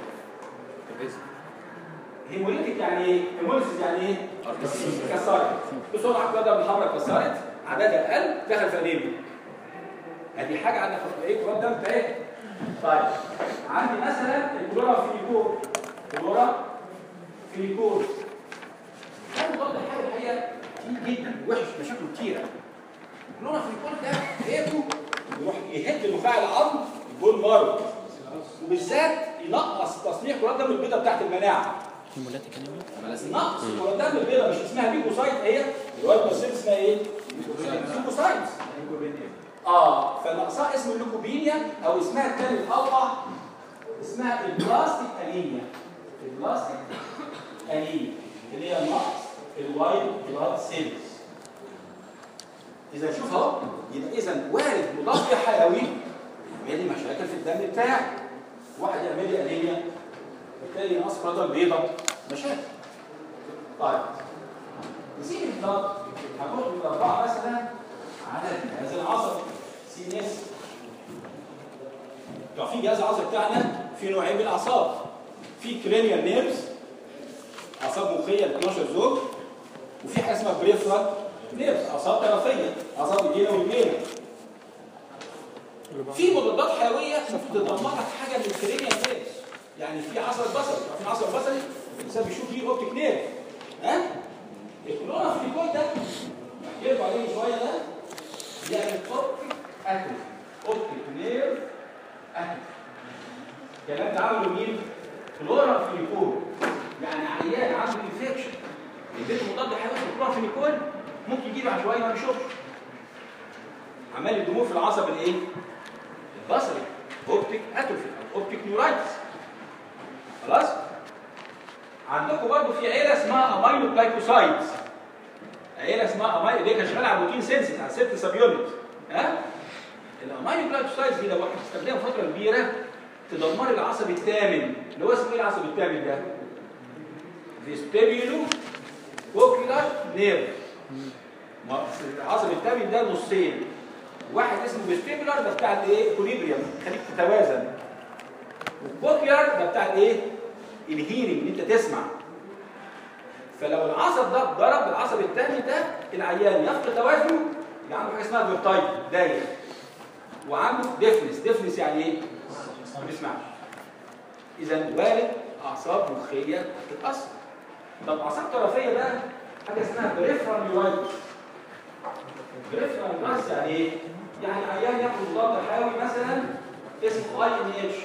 هيموليتيك يعني ايه؟ هيموليسيس يعني ايه؟ كسرت بسرعه كده دم الحمراء كسرت عددها قل دخل في انيميا ادي حاجه عندك في ايه كرات دم اهي طيب عندي مثلا الكلورا فيليكور كلورا فيليكور ده مضاد حيوي الحقيقه كتير جدا وحش مشاكله كتيره الكلورا فيليكور ده ايده يروح يهد نخاع العظم يقول مرض وبالذات ينقص تصنيع كرات دم البيضاء بتاعت المناعه هيمولاتيك انيميا نقص كرات دم البيضاء مش اسمها ليكوسايت هي الواد بصير اسمها ايه؟ ليكوسايت اه فنقصها اسم الليكوبينيا او اسمها الثاني الاوقع اسمها البلاستيك انيميا البلاستيك انيميا اللي هي نقص الوايت بلاد سيلز اذا شوف اهو يبقى اذا وارد مضاد حيوي يعمل لي مشاكل في الدم بتاعي واحد يعمل لي انيميا التاني نقص كرات البيضاء مشاكل طيب نسيب البلاد هنروح من الاربعه مثلا على الجهاز العصبي سي اس لو في جهاز العصبي بتاعنا في نوعين من الاعصاب في كرينيال نيرفز اعصاب مخيه ل 12 زوج وفي حاجه اسمها بريفرال نيرفز اعصاب طرفيه اعصاب ايدينا ورجلينا في مضادات حيويه تدمر لك حاجه من الكرينيال نيرفز يعني في عصب بصري في عصب بصري الانسان بيشوف فيه اوبتيك نيرف ها الكلورا في الكود ده احكي لكم عليه شويه ده يعني اوبتيك اتروفي اوبتيك نيرف اتروفي الكلام ده عمله مين؟ كلورا في الكود يعني عيان عنده انفكشن اديته مضاد حيوي كلورا في الكود ممكن يجيب بعد شويه ما يشوفش عمال الدموع في العصب الايه؟ البصري اوبتيك اتروفي اوبتيك نيورايتس خلاص عندكم برضه في عيله اسمها امينو جلايكوسايدز عيله اسمها امايلو اللي هي كانت شغاله على البروتين سينسز على ست سب يونت ها الامايلو جلايكوسايدز دي لو واحد استخدمها فتره كبيره تدمر العصب الثامن اللي هو اسمه ايه العصب الثامن ده؟ فيستيبيولو كوكيولار نيرف ما- العصب الثامن ده نصين واحد اسمه فيستيبولار ده بتاع الايه؟ اكوليبريم خليك تتوازن والكوكيولار ده بتاع الايه؟ الهيرنج ان انت تسمع فلو العصب ده ضرب العصب الثاني ده العيان يفقد توازنه يبقى عنده حاجه اسمها فيرتايد داير وعنده ديفنس ديفنس يعني ايه؟ ما بيسمعش اذا وارد اعصاب مخيه تتاثر طب اعصاب طرفيه بقى حاجه اسمها بريفرال نيورايتس بريفرال نيورايتس يعني ايه؟ يعني عيان ياخد مضاد حيوي مثلا اسمه اي ان اتش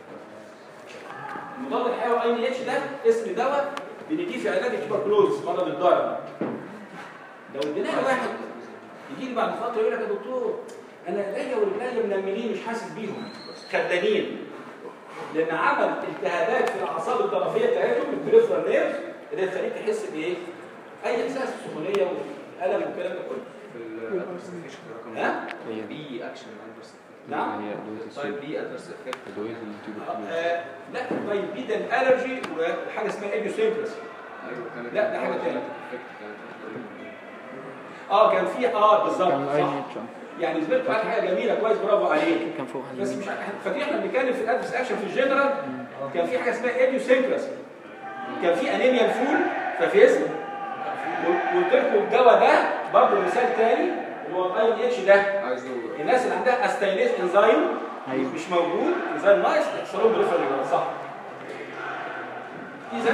المضاد الحيوي اي ان اتش ده اسم دواء بنديه في علاج التوبركلوز مرض الضرر لو اديناه لواحد يجي لي بعد فتره يقول لك يا دكتور انا ايديا ورجليا منملين مش حاسس بيهم خدانين لان عمل التهابات في الاعصاب الطرفيه بتاعتهم البريفرال نيرف اللي تخليك تحس بايه؟ اي احساس بالسخونيه والالم والكلام ده كله في الادفرس افكت رقم ها؟ هي بي اكشن ادفرس نعم هي ادويه طيب السوق بي ادفرس افكت ادويه التيوبر آه لا طيب دي ده الالرجي وحاجه اسمها ايديوسينكراسي ايوه كانت لا، ده حاجة تانية. افكت كانت اه كان في اه بالظبط كان اي صح نيتش يعني زميلته قال حاجه جميله كويس برافو عليك كان فوق بس مش فاكر احنا بنتكلم في الادفس اكشن في الجنرال كان في حاجه اسمها ايديوسينكراسي كان في انيميا الفول ففيزم قلت لكم الدواء ده برضه مثال تاني اللي هو الاي ان اتش ده عايزه الناس اللي عندها استينيز انزيم أيوة. مش موجود انزيم ناقص يحصل لهم بريفرال صح اذا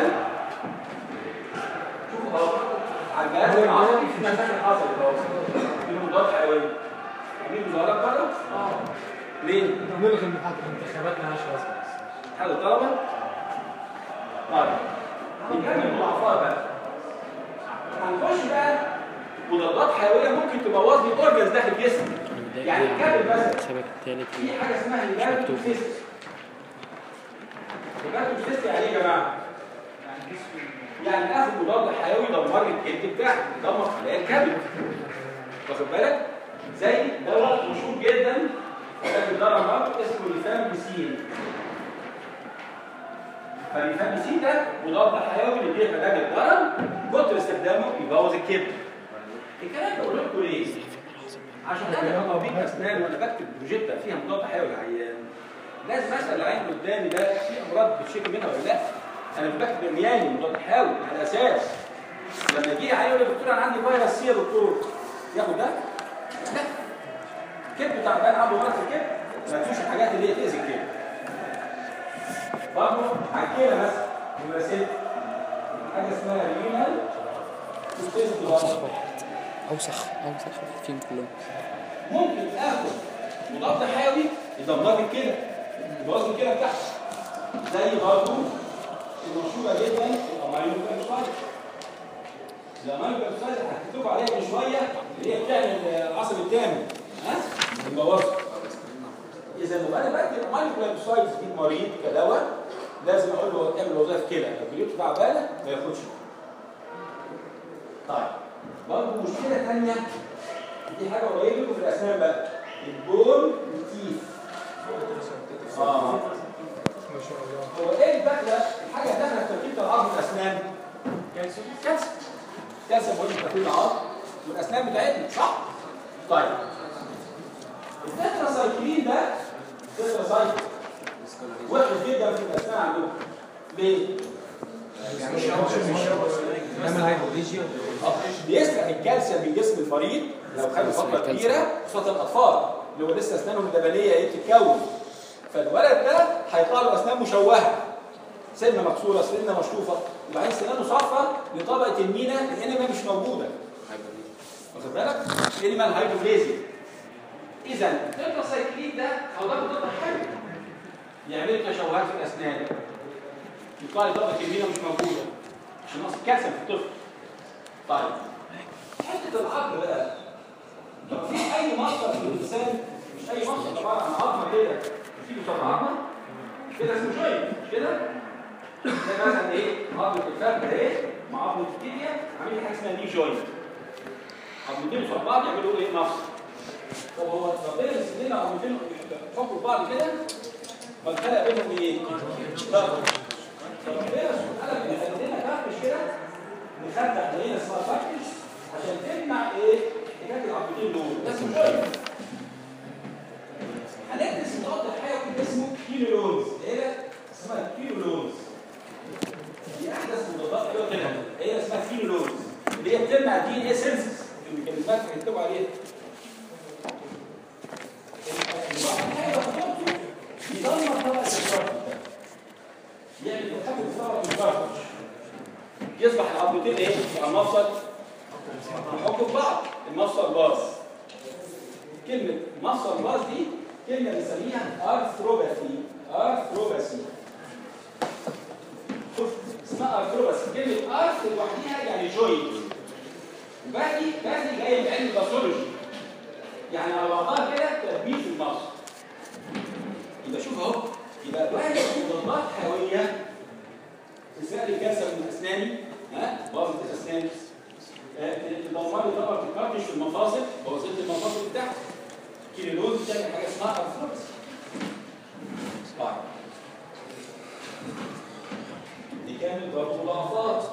شوفوا اهو على الجهاز العصبي في مشاكل حصلت اهو في مضادات حيويه عاملين مظاهرات بره؟ اه ليه؟ نلغي الانتخابات مالهاش لازمه اتحاد الطلبه طيب نكمل المضاعفات بقى هنخش بقى مضادات حيويه ممكن تبوظ لي اورجنز داخل الجسم يعني الكبد مثلا السبب الثالث في حاجه اسمها هيباتوسيست هيباتوسيست يعني ايه يا جماعه؟ يعني اخد مضاد حيوي دمر لي الكبد بتاعي دمر خلايا الكبد واخد بالك؟ زي دواء مشهور جدا ولكن ده رمضان اسمه ريفامبيسين فالريفامبيسين ده مضاد حيوي اللي بيه علاج الضرر كتر استخدامه يبوظ الكبد الكلام ده بقول لكم ليه؟ عشان انا ابقى طبيب اسنان وانا بكتب بروجيكتا فيها مضاد حيوي للعيان لازم اسال العيان اللي قدامي ده في امراض بتشكي منها ولا لا؟ انا مش بكتب عمياني مضاد حيوي على اساس لما يجي لي عيان يقول لي دكتور انا عندي فيروس سي يا دكتور ياخد ده؟ لا الكبد تعبان عنده مرض في الكبد ما تشوفش الحاجات اللي هي تاذي الكبد برضه حكينا مثلا نمره ست حاجه اسمها رينال اوسخ واحد اوسخ اوسخ واحد فيهم كلهم ممكن اخد مضاد حيوي يدمر لي الكلى يبوظ لي الكلى بتاعتي زي برضه المشهوره جدا الامينو كالسايد الامينو كالسايد حكيت لكم عليها من شويه اللي هي بتعمل العصب الثامن ها بتبوظه اذا لو انا بدي الامينو كالسايد دي المريض كدواء لازم اقول له اعمل وظائف كلى لو كليته تعبانه ما ياخدش طيب برضه مشكله ثانيه دي حاجه قريبه منكم في الاسنان بقى البون والتيف اه ما شاء الله هو ايه الدخله الحاجه الداخله في تركيبه العظم في الاسنان كالسيوم كالسيوم كالسيوم مهم في تركيب العظم والاسنان بتاعتنا صح طيب التتراسايكلين ده التتراسايكلين وحش جدا في الاسنان عندكم ليه؟ نعمل هايبوفيجيا بيسرق الكالسيوم من جسم المريض لو خد فتره كبيره خصوصا الاطفال اللي هو لسه اسنانهم اللبنيه ايه بتتكون فالولد ده هيطلع له اسنان مشوهه سنه مكسوره سنه مشطوفه وبعدين سنانه صفرة لطبقه المينا الانيما مش موجوده واخد بالك؟ انيمال هايدروفليزيا اذا التتراسايكلين ده هو ده مضاد حيوي يعمل لي تشوهات في الاسنان يطلع لي طبقه المينا مش موجوده عشان نقص الكالسيوم في الطفل طيب حته العظم بقى طب في اي مصدر في الانسان مش اي مصدر عباره عن عظمه كده في بتوع عظمه كده اسمه جوينت مش كده؟ ده مثلا ايه؟ عظمه الفخذ اهي مع عظمه التيبيا عاملين حاجه اسمها ني جوينت عظمتين فوق بعض يعملوا ايه مفصل طب هو ربنا يسيب لنا عظمتين يحطوا في بعض كده فالخلق بينهم ايه؟ ضغط فربنا سبحانه وتعالى بيخلي لنا كركش كده نخدع علينا اسمها كركش عشان تمنع ايه؟ حكايه العظمتين دول ده اسمه كويس هندرس مضاد حيوي اسمه كيلولونز ايه اسمها كيلولونز دي احدث مضادات حيويه كده هي اسمها كيلولونز اللي هي بتمنع دي ان اي سينسز الميكانيزمات اللي هنكتبوا عليها المضاد الحيوي خطورته يدمر طبقه الكارتج يعني بيتحكم في طبقه الكارتج يصبح العضلتين ايه؟ يبقى المفصل يحكوا في بعض المفصل باظ كلمة مفصل باظ دي كلمة بنسميها ارثروباثي ارثروباثي شوف اسمها ارثروباثي كلمة ارث لوحديها يعني جوينت وباقي باقي جاية من علم الباثولوجي يعني على بعضها كده تثبيت المفصل يبقى شوف اهو يبقى واحد مضادات حيوية تساعد الكانسر من اسناني ها باظت الاسنان تدمر لي طبقه الكارتش في المفاصل بوظت المفاصل بتاعتي كيلولوز بتعمل حاجه اسمها ارثروبس طيب دي كانت برضه مضاعفات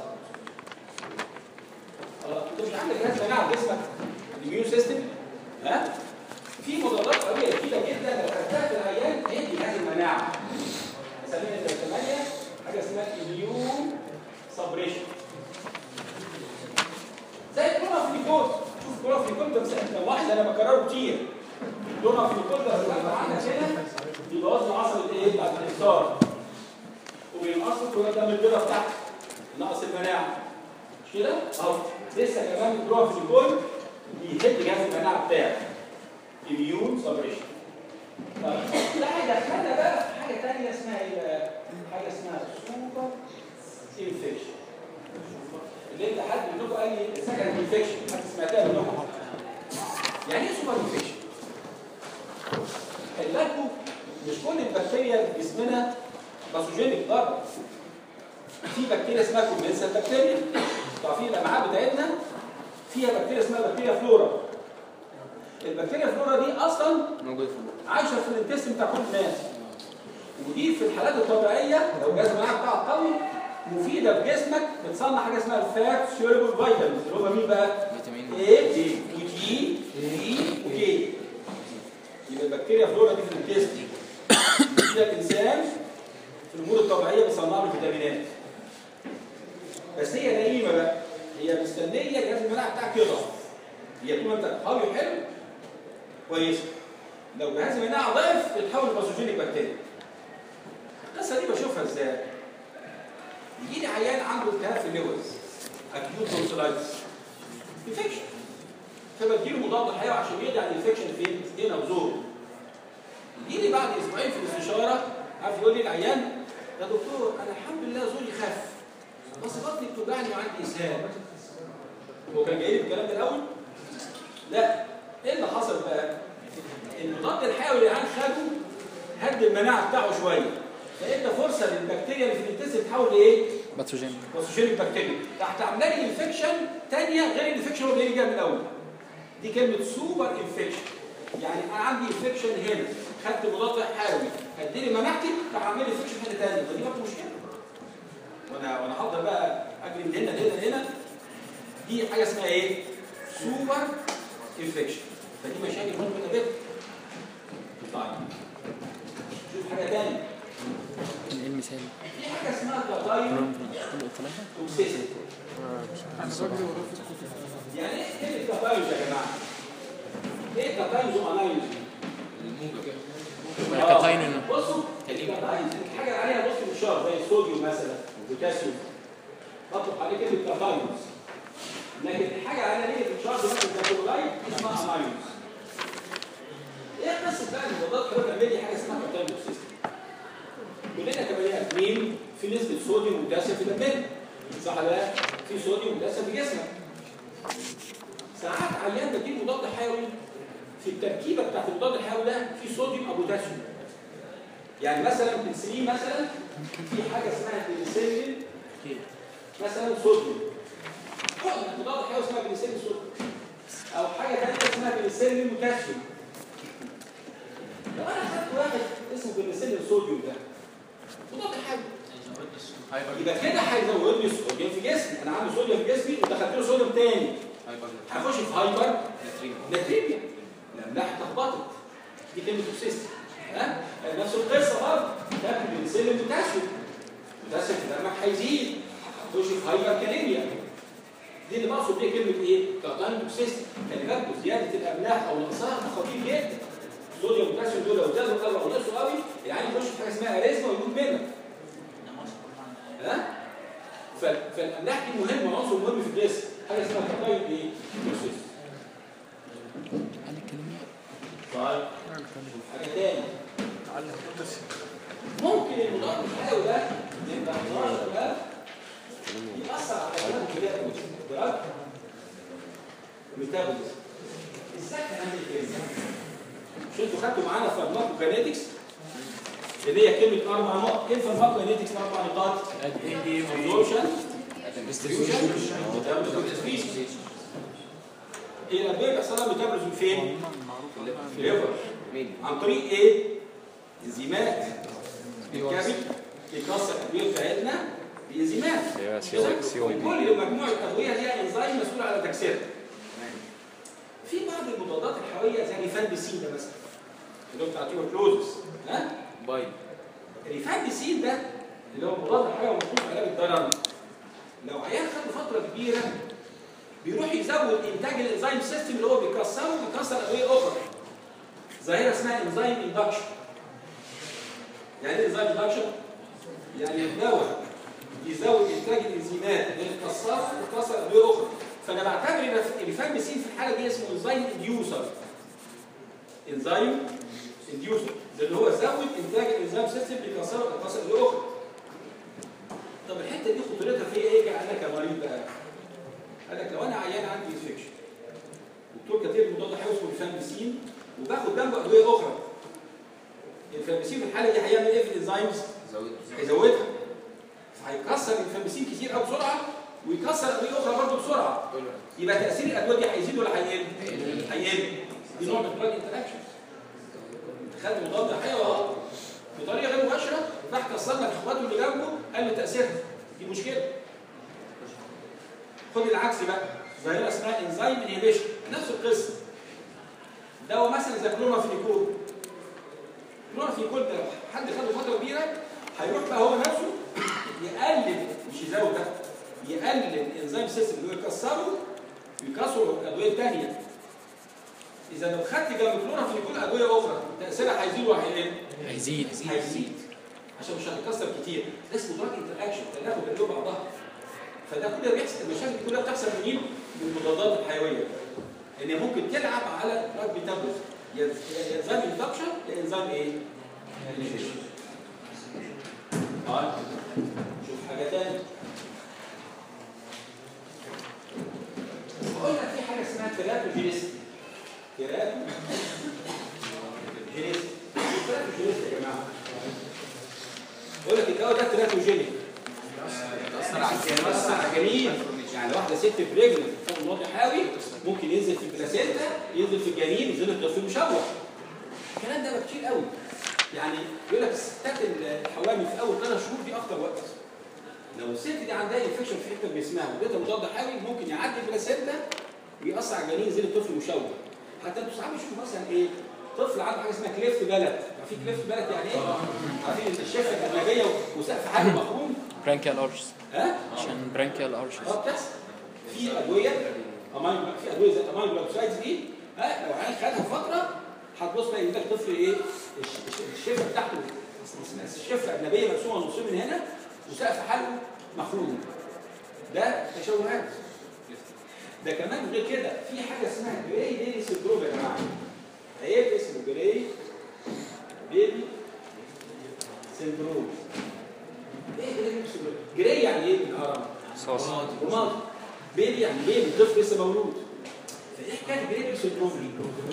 خلاص انت مش عندك جهاز مناعه في جسمك الاميون سيستم ها في مضادات قويه كده جدا لو خدتها في العيان هي جهاز المناعه نسميها انت الثمانيه حاجه اسمها اميون سبريشن زي الكلورافينيكول شوف الكلورافينيكول ده مثلا واحد انا بكرره كتير الكلورافينيكول ده لما عندك هنا بيبوظ العصب الايه بتاعت الافطار وبينقص كرات دم البيضاء بتاعتك نقص المناعه مش كده؟ اهو لسه كمان الكلورافينيكول بيهد جهاز المناعه بتاعك اميون سبريشن طيب لا دخلنا بقى في حاجه ثانيه اسمها ايه بقى؟ حاجه اسمها سوبر انفكشن اللي انت حد منكم قال لي سكند انفكشن حد سمعتها منكم يعني ايه سوبر انفكشن؟ خلي بالكم مش كل البكتيريا في جسمنا باثوجينيك بره في بكتيريا اسمها كومنسال بكتيريا تعرفين الامعاء بتاعتنا فيها بكتيريا اسمها بكتيريا فلورا البكتيريا فلورا دي اصلا موجود في البق عايشه في الانتستين بتاع كل الناس ودي في الحالات الطبيعيه لو جهاز المناعه بتاعك قوي مفيده في جسمك بتصنع حاجه اسمها الفات سيولبل فيتامينز اللي هم مين بقى؟ فيتامين A وجي وإي وكي يبقى البكتيريا فلورا دي في الانتستين مفيده الانسان في الامور الطبيعيه بتصنع له فيتامينات بس هي نايمه بقى هي مستنيه جهاز المناعه بتاعك يضعف هي طول ما انت قوي حلو كويس لو جهاز المناعه ضعف تتحول لباثوجينيك بكتيريا القصه دي بشوفها ازاي؟ يجي لي عيان عنده التهاب في اللوز اكيوت تونسلايتس انفكشن فبديله مضاد حيوي عشان يقضي على الانفكشن فين؟ هنا وزور يجي لي بعد اسبوعين في الاستشاره عارف يقول لي العيان يا دكتور انا الحمد لله زوري خف بس بطني بتوجعني وعندي اسهال هو كان جاي لي الكلام ده الاول؟ لا ايه اللي حصل بقى؟ المضاد الحيوي اللي العيان خده هد المناعه بتاعه شويه فادى فرصه للبكتيريا اللي في الانتستين تتحول لايه؟ باتوجين باثوجينيك بكتيريا راح تعمل لي انفكشن ثانيه غير الانفكشن اللي جاي من الاول دي كلمه سوبر انفكشن يعني انا عندي انفكشن هنا خدت مضاد حيوي هديلي مناعتي راح اعمل لي انفكشن هنا ثاني ودي برضه مشكله وانا وانا هفضل بقى اجري من هنا لهنا لهنا دي حاجه اسمها ايه؟ سوبر انفكشن فدي مشاكل ممكن تقابلها طيب شوف حاجه ثانيه ايه المثال؟ في حاجه اسمها كاتاين ثلاثة؟ توكسيسيتي يعني ايه كلمه كاتاينز يا جماعه؟ ايه كاتاينز واناينز؟ كاتاين إنه- بصوا الكاتاينز الحاجه اللي عليها بص في الشهر زي الصوديوم مثلا البوتاسيوم بطلق عليه كلمه كاتاينز لكن الحاجه اللي عليها في الشهر مثلا الكاتولايت اسمها اناينز ايه قصه بقى المضادات اللي بتعمل لي حاجه اسمها كاتاين توكسيستي كلنا كبني ادمين في نسبه صوديوم وبوتاسيوم في دمنا صح ولا لا؟ في صوديوم وبوتاسيوم في جسمك ساعات عيان بديله مضاد حيوي في التركيبه بتاعت المضاد الحيوي ده في صوديوم او بوتاسيوم يعني مثلا بنسلين مثلا في حاجه اسمها بنسلين مثلا صوديوم حقنه مضاد حيوي اسمها بنسلين صوديوم بنسلين بوتاسيوم لو انا خدت واحد اسمه بنسلين صوديوم ده مضاد حيوي يبقى كده هيزود لي صوديوم في جسمي انا عندي صوديوم في جسمي ودخلت له صوديوم تاني هخش في هايبر ناتريميا الاملاح اتلخبطت دي كلمه توكسيستي ها نفس القصه برضه تاكل بنسلين بوتاسيوم بوتاسيوم في دمك هيزيد هتخش في هايبر كاليميا دي اللي بقصد بيها كلمه ايه؟ كارتان توكسيستي خلي بالكوا زياده الاملاح او نقصها ده خطير جدا الصوديوم والبوتاسيوم دول لو زادوا قوي او نقصوا قوي العيان يخش في حاجه اسمها اريزما ويموت منها ها؟ فال- فالاملاح دي مهمه عنصر مهم في الجسم حاجه اسمها كارتان ايه؟ توكسيستي على الكلمة طيب حاجه تاني ممكن المضاد الحيوي ده يبقى 11000 يأثر على حيوانات كبيرة قوي دراج ميتابوليزم ازاي هنعمل كده؟ مش انتوا خدتوا معانا فارماكوكينيتكس اللي هي كلمة أربع نقط، إيه الفارماكوكينيتكس أربع نقاط؟ absorption distribution metabolism ايه الأدوية بيحصل لها ميتابوليزم فين؟ في الليفر عن طريق ايه؟ انزيمات الكبد يكسر الادويه بتاعتنا بانزيمات ايوه سي او سي او بي كل مجموعه ادويه ليها انزيم مسؤول على تكسيرها في بعض المضادات الحيويه زي ريفامبيسين ده مثلا اللي هو بتاع تيوبركلوزس ها باي الريفامبيسين ده اللي هو مضاد الحيوي مخصوص علاج الضرر لو عيان خد فتره كبيره بيروح يزود انتاج الانزيم سيستم اللي هو بيكسره بيكسر ادويه اخرى ظاهره اسمها انزيم اندكشن يعني ايه انزيم اندكشن؟ يعني الدواء يزود انتاج الانزيمات اللي بتكسرها وتكسر ادويه اخرى فانا بعتبر الريفامبيسين في الحاله دي اسمه انزيم انديوسر انزيم انديوسر ده اللي هو زود انتاج الانزيم سيستم بيكسره ويكسر ادويه اخرى طب الحته دي خطورتها فيها ايه قال لك يا مريض بقى قال لك لو انا عيان عندي انفكشن دكتور كتير مضاد حيوي اسمه الفامبيسين وباخد جنبه ادويه اخرى الفامبيسين في الحاله دي هيعمل ايه في الانزيمز؟ زود هيزودها فهيكسر الفامبيسين كتير قوي بسرعه ويكسر ادويه اخرى برضه بسرعه يبقى تاثير الادويه دي هيزيد ولا هيقل؟ هيقل دي نوع من دراج انتراكشن خد مضاد حيوي اهو بطريقه غير مباشره راح كسر لك اخواته اللي جنبه قل تاثيرها دي مشكله خد العكس بقى ظاهره اسمها انزيم انهبيشن نفس القصه دواء مثلا زي كلورافينيكول كلورافينيكول ده حد خده فتره كبيره هيروح بقى هو نفسه يقلل مش يزود ده يقلل الانزيم سيستم اللي هو يكسره ويكسر الادويه الثانيه اذا لو خدت جنب كلورافينيكول ادويه اخرى تاثيرها هيزيد ولا هيقل؟ هيزيد هيزيد عشان مش هتكسر كتير ده اسمه دراج انتراكشن تداخل الادويه بعضها فده كله بيحصل المشاكل دي كلها بتحصل منين؟ من المضادات الحيويه ان ممكن تلعب على دراج ميتابوليزم يا يا انزيم اندكشن يا انزيم ايه؟ inhibition. طيب شوف حاجه ثانيه بقول لك في حاجه اسمها تيراتوجينيستي تيراتوجينيستي تيراتوجينيستي يا جماعه بقول لك الدواء ده تيراتوجينيك تأثر على بيأثر على الجنين يعني واحده ست بريجننت فوق مضاد حيوي ممكن ينزل في البلاسينتا ينزل في الجنين ينزل الطفل مشوه الكلام ده بقى كتير قوي يعني يقول لك الستات الحوامل في اول ثلاث شهور دي اخطر وقت لو الست دي عندها انفكشن في حته جسمها واديتها مضاد حيوي ممكن يعدي البلاسينتا ويأثر على الجنين ينزل الطفل مشوه حتى انتوا ساعات بتشوفوا مثلا ايه طفل عنده حاجه اسمها كليفت بلد في كليفت بلد يعني ايه؟ عارفين الشفه الاجنبيه وسقف حاجه مخروم برانكيال ارشز ها؟ عشان برانكيال ارشز اه بتحصل في ادويه امين في ادويه زي امين بلاكسايدز دي ها لو عيل خدها فتره هتبص تلاقي عندك طفل ايه الش- الش- الشفه بتاعته اسمها الشفه اجنبيه مرسومه نصين من هنا وسقف حلقه مخروم ده تشوهات ده كمان غير كده في حاجه اسمها جراي بيبي سندروم يا جماعه عيب اسمه جراي بيبي سندروم ايه جراي بيبي سندروم؟ جراي يعني ايه بالعربي؟ صوص رماد بيبي يعني بيبي طفل لسه مولود فايه حكايه الجريبي سندروم دي؟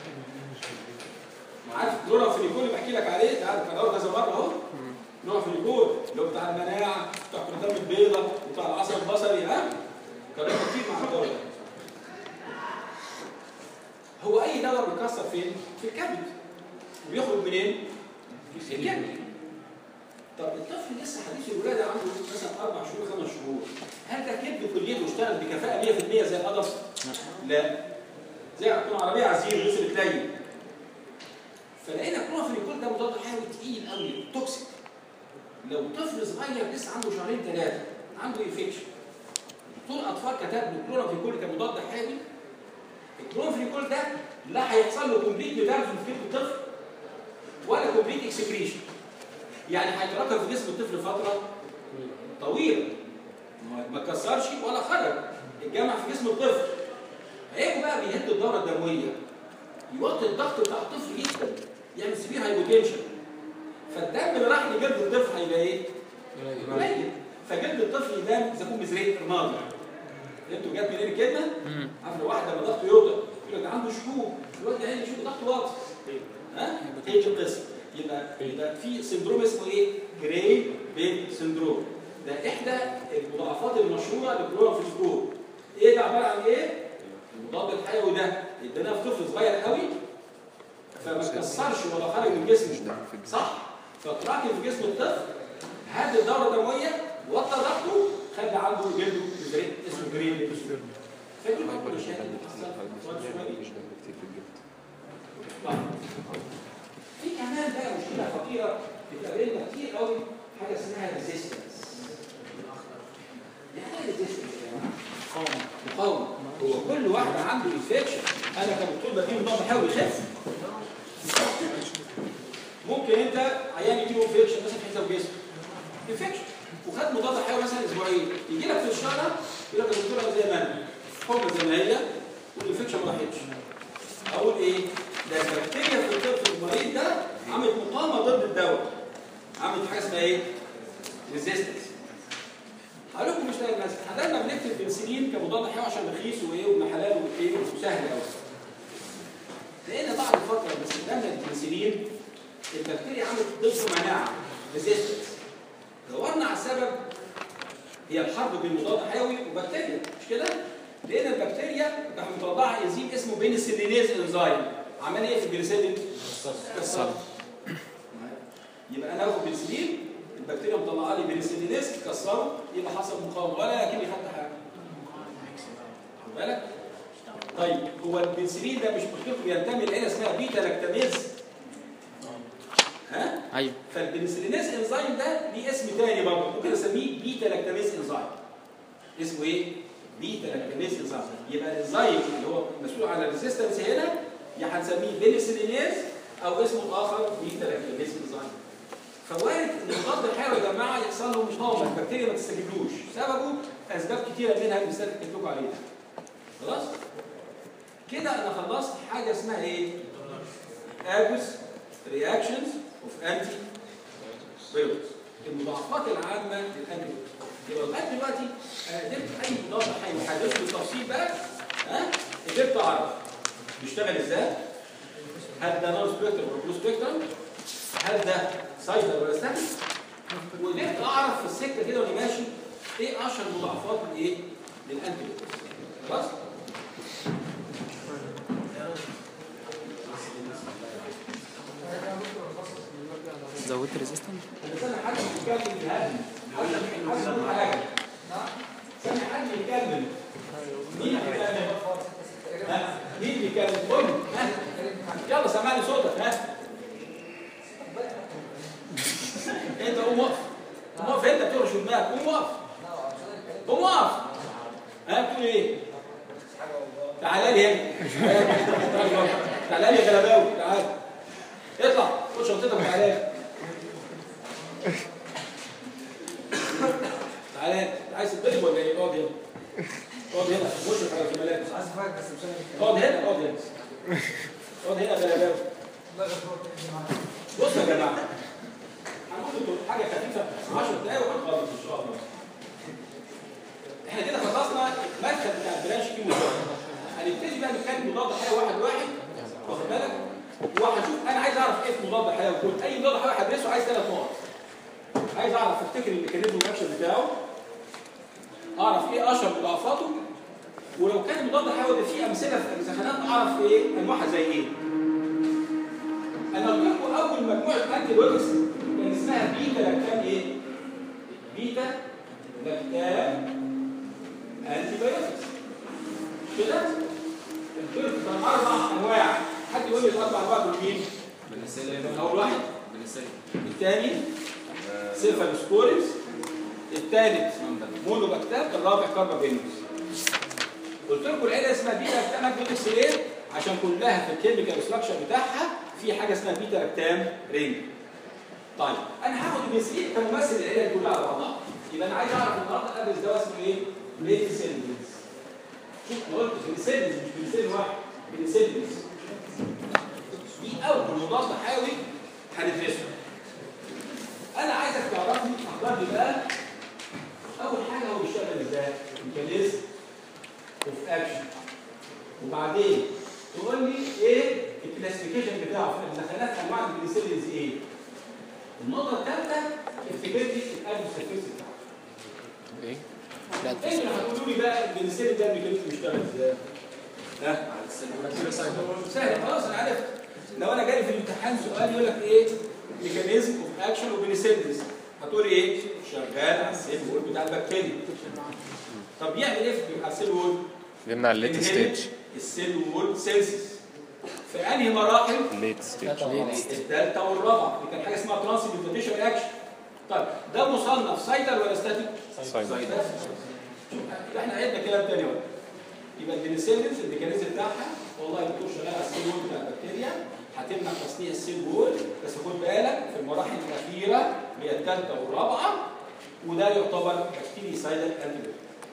عارف نوع فينيكول بحكي لك عليه ده عارف انا كذا مره اهو نوع فينيكول اللي هو بتاع المناعه بتاع الكرتون البيضاء بتاع العصب البصري ها كان كتير مع الدواء ده هو اي دواء بيتكسر فين؟ في الكبد وبيخرج منين؟ في الكبد طب الطفل لسه حديث الولاده عنده مثلا اربع شهور خمس شهور هل ده كبد كليته اشتغل بكفاءه 100% زي القدم؟ لا زي تكون عربيه عزيز غسل تلين فلقينا كلوفينيكول ده مضاد حيوي تقيل قوي توكسيك لو طفل صغير لسه عنده شهرين ثلاثه عنده انفكشن دكتور اطفال كتب له كلوفينيكول كمضاد حيوي الكلوفينيكول ده لا هيحصل له كومبليت ميتابوليزم في جسم الطفل ولا كومبليت اكسكريشن يعني هيتراكم في جسم الطفل فتره طويله ما- ما اتكسرش ولا خرج اتجمع في جسم الطفل عيبه بقى بيهد الدوره الدمويه يوطي الضغط بتاع الطفل جدا يعمل سبير هايبوتنشن فالدم اللي راح لجلد الطفل هيبقى ايه؟ قليل فجلد الطفل يبان زي يكون مزرية رمادي فهمتوا جت منين الكلمه؟ عارف لو واحد لما ضغطه يوطى يقول لك ده عنده شكوك الواد ده عيني شوف ضغطه واطي ها؟ هي دي القصه يبقى يبقى في سندروم اسمه ايه؟ جراي بين سندروم ده احدى المضاعفات المشهوره للكلوروفيسكور ايه ده عباره عن ايه؟ المضاد الحيوي ده اديناه في طفل صغير قوي فما تكسرش ولا خرج من جسمه صح؟ فتراكم في جسم الطفل هد الدوره الدمويه وطى ضغطه خلى عنده جلده جريد اسمه جرين ليبسون فدي بقى كل الشهادات اللي بتحصل في الوقت الصغير. طيب. في كمان بقى مشكله خطيره بتقابلنا كتير قوي حاجه اسمها ريزيستنس يعني ايه ريزيستنس يا جماعه؟ مقاومه هو كل واحد عنده انفكشن انا كدكتور بديله نوع بحاول يخف ممكن انت عيان يجيله انفكشن مثلا في حته جسمه انفكشن وخد مضاد حيوي مثلا اسبوعين يجي لك في الشارع يقول لك يا دكتور أنا زي ما انا حمى زي ما هي والانفكشن ما راحتش اقول ايه؟ ده البكتيريا في الطفل المريض ده عملت مقاومه ضد الدواء عملت حاجه اسمها ايه؟ ريزيستنس هقول لكم مش لاقي مثلا احنا دايما بنكتب بنسلين كمضاد حيوي عشان رخيص وايه وابن حلال وايه وسهل قوي لقينا بعد فتره من استخدامنا للبنسلين البكتيريا عملت ضد مناعه ريزيستنس دورنا على السبب هي الحرب بين مضاد حيوي وبكتيريا مش كده؟ لقينا البكتيريا راح مطلعها انزيم اسمه بينسلينيز انزيم عمل ايه في البنسلين؟ كسر يبقى انا اخد بنسلين البكتيريا مطلعه لي بنسلينيز كسره يبقى حصل مقاومه ولا كني خدت حاجه خد بالك؟ طيب هو البنسلين ده مش مشكلته بينتمي لعيله اسمها بيتا لاكتاميز ها؟ ايوه فالبنسلينيز انزيم ده ليه اسم تاني برضه ممكن اسميه بيتا لاكتاميز انزيم اسمه ايه؟ بيتا لاكتاميز انزيم يبقى الانزيم اللي هو مسؤول عن الريزيستنس هنا يا هنسميه بنسلينيز او اسمه الاخر بيتا لاكتاميز انزيم فوارد ان المضاد الحيوي يا جماعه يحصل له مقاومه البكتيريا ما تستجيبلوش سببه اسباب كتيره منها المثال اللي كتبت لكم عليها خلاص؟ كده انا خلصت حاجه اسمها ايه؟ اجوس رياكشنز اوف انتي بيوتكس المضاعفات العامه للانتي يبقى لغايه دلوقتي انا قدرت اي مضاد حيوي حدثه بالتفصيل بقى ها قدرت اعرف بيشتغل ازاي هل ده نون سبيكترم ولا بلو سبيكترم هل ده سايدر ولا ستاتيك وقدرت اعرف في السكه كده وانا ماشي ايه اشهر مضاعفات الايه للانتي بيوتكس خلاص زودت ريزيستنت بس انا حد بيتكلم في هذا حد حد يقول حاجه سامع حد يتكلم مين بيتكلم؟ ها؟ مين بيتكلم؟ قول لي. ها؟ يلا سمعني صوتك ها انت قوم وقف قوم وقف انت بترش دماغك قوم وقف قوم وقف ها بتقول ايه؟ تعالى لي هنا تعالى لي يا غلباوي تعالى اطلع خد شنطتك وتعالى لي تعالى عايز تضرب ولا ايه؟ اقعد هنا اقعد هنا وشك على الكمالات عايز افرق بس مش انا اقعد هنا اقعد هنا اقعد هنا غلباوي الله يغفر لك بصوا يا جماعه هنقول لكم حاجه خفيفه 10 دقايق وهنخلص ان شاء الله احنا كده خلصنا المدخل بتاع البرانش كيمو هنبتدي بقى نتكلم مضاد حيوي واحد واحد واخد بالك وهشوف انا عايز اعرف ايه في مضاد حيوي كل اي مضاد حيوي هدرسه عايز ثلاث نقط عايز اعرف افتكر الميكانيزم الاكشن بتاعه اعرف ايه اشهر مضاعفاته ولو كان مضاد حيوي فيه امثله في الزخانات اعرف ايه انواعها زي ايه انا قلت لكم اول مجموعه انتي بايوتكس كان اسمها بيتا لاكتام ايه بيتا لاكتام انتي بايوتكس كده قلت لكم كان اربع انواع حد يقول لي الاربع انواع دول مين بنسلم اول واحد بنسلم الثاني سيفالوسبوريس الثالث مونوباكتاب الرابع كاربابينوس قلت لكم العيله اسمها بيتا لاكتام اكتوبكس ليه؟ عشان كلها في الكيميكال ستراكشر بتاعها في حاجه اسمها بيتا لاكتام رينج طيب انا هاخد البنسلين كممثل العيله دي كلها على بعضها يبقى انا عايز اعرف النهارده ادرس ده اسمه ايه؟ بنسلينز شوف انا قلت بنسلينز مش بنسلين واحد بنسلينز دي اول مضاد حيوي هندرسه انا عايزك تعرفني اخبار لي بقى اول حاجه هو بيشتغل ازاي ميكانيزم اوف اكشن وبعدين تقول لي ايه الكلاسيفيكيشن بتاعه في الدخلات انواع البنسلينز ايه النقطه الثالثه افتكر لي الادو سيرفيس بتاعه ايه انتوا هتقولوا لي بقى البنسلين ده الميكانيزم بيشتغل ازاي ها سهل خلاص انا عرفت لو انا جاي في الامتحان سؤال يقول لك ايه ميكانيزم اوف اكشن وبنسلينز هتقولي ايه شغال على السيل وول بتاع البكتيريا طب يعمل ايه في على السيل وول بيمنع الليت Inhibit ستيج السيل وول سيلسيس في انهي مراحل الليت ستيج الثالثه والرابعه دي كان حاجه اسمها ترانسليوتيشن رياكشن طيب ده مصنف سايدر ولا ستاتيك سايد يبقى احنا عدنا كلام تاني بقى يبقى البنسلينز الميكانيزم بتاعها والله الدكتور شغال على السيل وول بتاع البكتيريا هتمنع تصنيع السيل وول بس خد بالك في المراحل الاخيره اللي هي الثالثه والرابعه وده يعتبر بكتيري سايدر انتي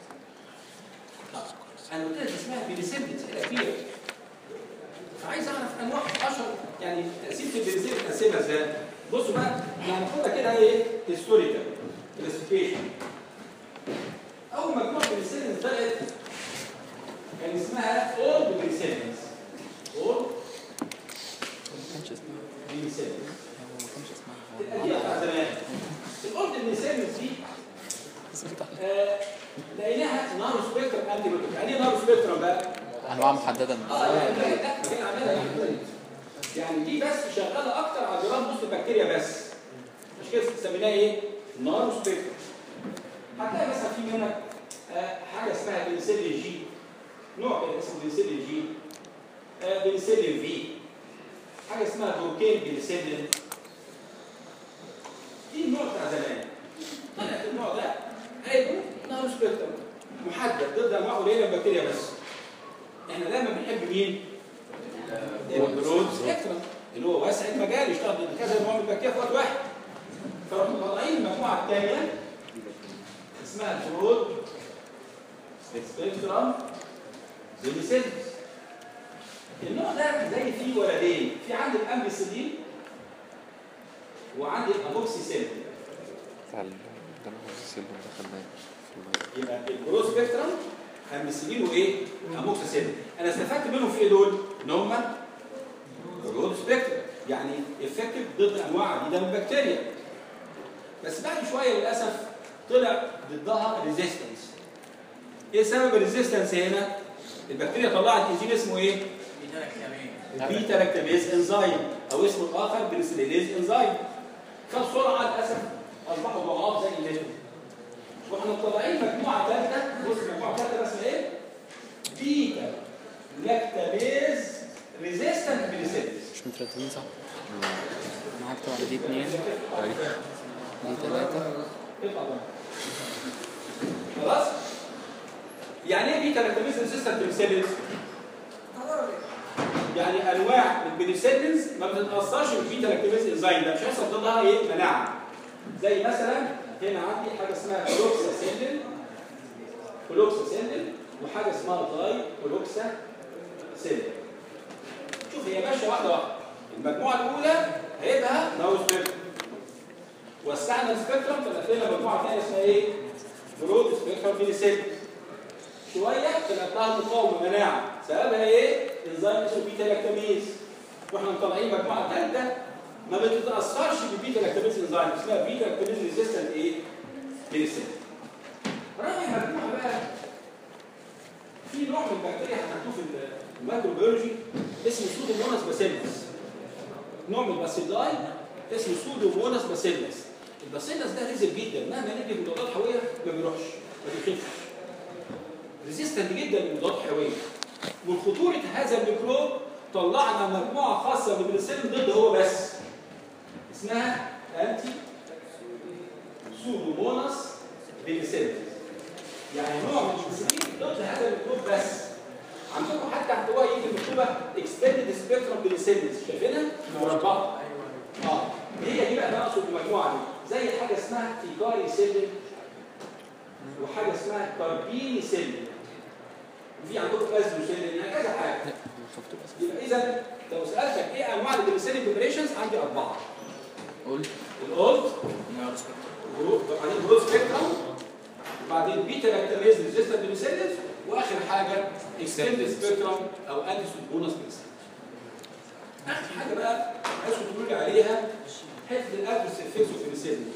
انا قلت لك اسمها بنسلينز الاخيره فعايز اعرف انواع اشهر يعني تقسيمه البنزين بتقسمها ازاي؟ بصوا بقى يعني خدها كده ايه هيستوريكال كلاسيفيكيشن اول مجموعه بنسلين طلعت كان اسمها اولد بنسلينز اولد ما كانش اسمها بنسلينز هو ما كانش اسمها القديمه بتاع زمان الاولد بنسلينز دي هو آه لقيناها نارو سبيكترم انتي يعني ايه نارو سبيكترم بقى؟ انواع محدده من اه يعني لا لا كان عاملها يعني دي بس شغاله اكتر على جرام نص البكتيريا بس مش كده سميناها ايه؟ نارو سبيكترم هتلاقي مثلا في منك آه، حاجه اسمها بنسلين جي نوع كده اسمه بنسلين جي آه، بنسلين في حاجه اسمها بروكين بنسلين دي النوع بتاع زمان طلعت النوع ده هيبقى نارو سبيكترم محدد ضد انواع قليله من البكتيريا بس احنا دايما بنحب مين؟ البرود سبيكترم اللي هو واسع المجال يشتغل ضد كذا نوع من البكتيريا في وقت واحد فرحنا طالعين المجموعه الثانيه اسمها برود سبيكترم بنسلز النوع ده زي فيه ولدين في عندي الامبيسيلين وعندي الاموكسيسيلين بتاع ال- ده اللي هو السيل اللي دخلناه في المية. يبقى البرو سبيكترم امبيسيلين وايه؟ اموكسيسيلين انا استفدت منهم في ايه دول؟ ان هم برود سبيكترم يعني افكتيف ضد انواع عديده من البكتيريا بس بعد شويه للاسف طلع ضدها ريزيستنس ايه سبب الريزيستنس هنا؟ البكتيريا طلعت انزيم اسمه ايه؟ البيتا لاكتاميز انزيم او اسمه الاخر بنسلينيز انزيم فبسرعه للاسف اصبحوا ضعاف زي النجم واحنا طالعين مجموعه ثالثه بص مجموعه ثالثه اسمها ايه؟ بيتا لاكتاميز ريزيستنت بنسلينز مش مترتبين صح انا هكتب على دي اتنين دي تلاتة اطلع بره. خلاص؟ يعني ايه بيتا لاكتاميز ريزيستنت بنسلينز؟ يعني انواع البنسلينز ما بتتاثرش بالبيتا لاكتاميز انزيم ده مش هيحصل ضدها ايه مناعه زي مثلا هنا عندي حاجه اسمها كلوكساسيلين كلوكساسيلين وحاجه اسمها داي كلوكسا سيلين شوف هي ماشيه واحده واحده المجموعه الاولى هيبقى ناو سبيكترم وسعنا السبيكترم فدخلنا مجموعه ثانيه اسمها ايه؟ برود سبيكترم بنسلين شويه طلعت لها مقاومه مناعه سببها ايه؟ انزيم اسمه بيتا لاكتاميز واحنا مطلعين مجموعه ثالثه ما بتتاثرش بالبيتا لاكتاميز انزيم اسمها بيتا لاكتاميز ريزيستنت ايه؟ بنسلين رابع مجموعه بقى في نوع من البكتيريا هتاخدوه في الميكروبيولوجي اسمه سودوموناس باسيلس نوع من الباسيلاي اسمه سودوموناس باسيلس الباسيلس ده ريزل جدا مهما ندي مضادات حيويه ما بيروحش ما بيخفش ريزيستنت جدا للمضادات الحيويه من خطوره هذا الميكروب طلعنا مجموعه خاصه من البنسلين ضد هو بس اسمها انتي سودوموناس بنسلين يعني نوع من البنسلين ضد هذا الميكروب بس عندكم حتى احتوى يجي مكتوبه اكستندد سبيكترم بنسلين شايفينها مربعه اه هي دي بقى اللي اقصد المجموعه دي زي حاجه اسمها تيكاري سيلين وحاجه اسمها كاربيني سيلين وفي عندكم ازلو سيلين يعني كذا حاجه يبقى اذا لو سالتك ايه انواع البنسلين بريبريشنز عندي اربعه قلت الاولد جروب بعدين جروب سبيكترم وبعدين بيتا لاكتاميز ريزيستنت بنسلين واخر حاجه اكستندد سبيكترم او انتي سودبونس بنسلين اخر حاجه بقى عايزكم تقولوا لي عليها حته الادرس الفيكس والبنسلين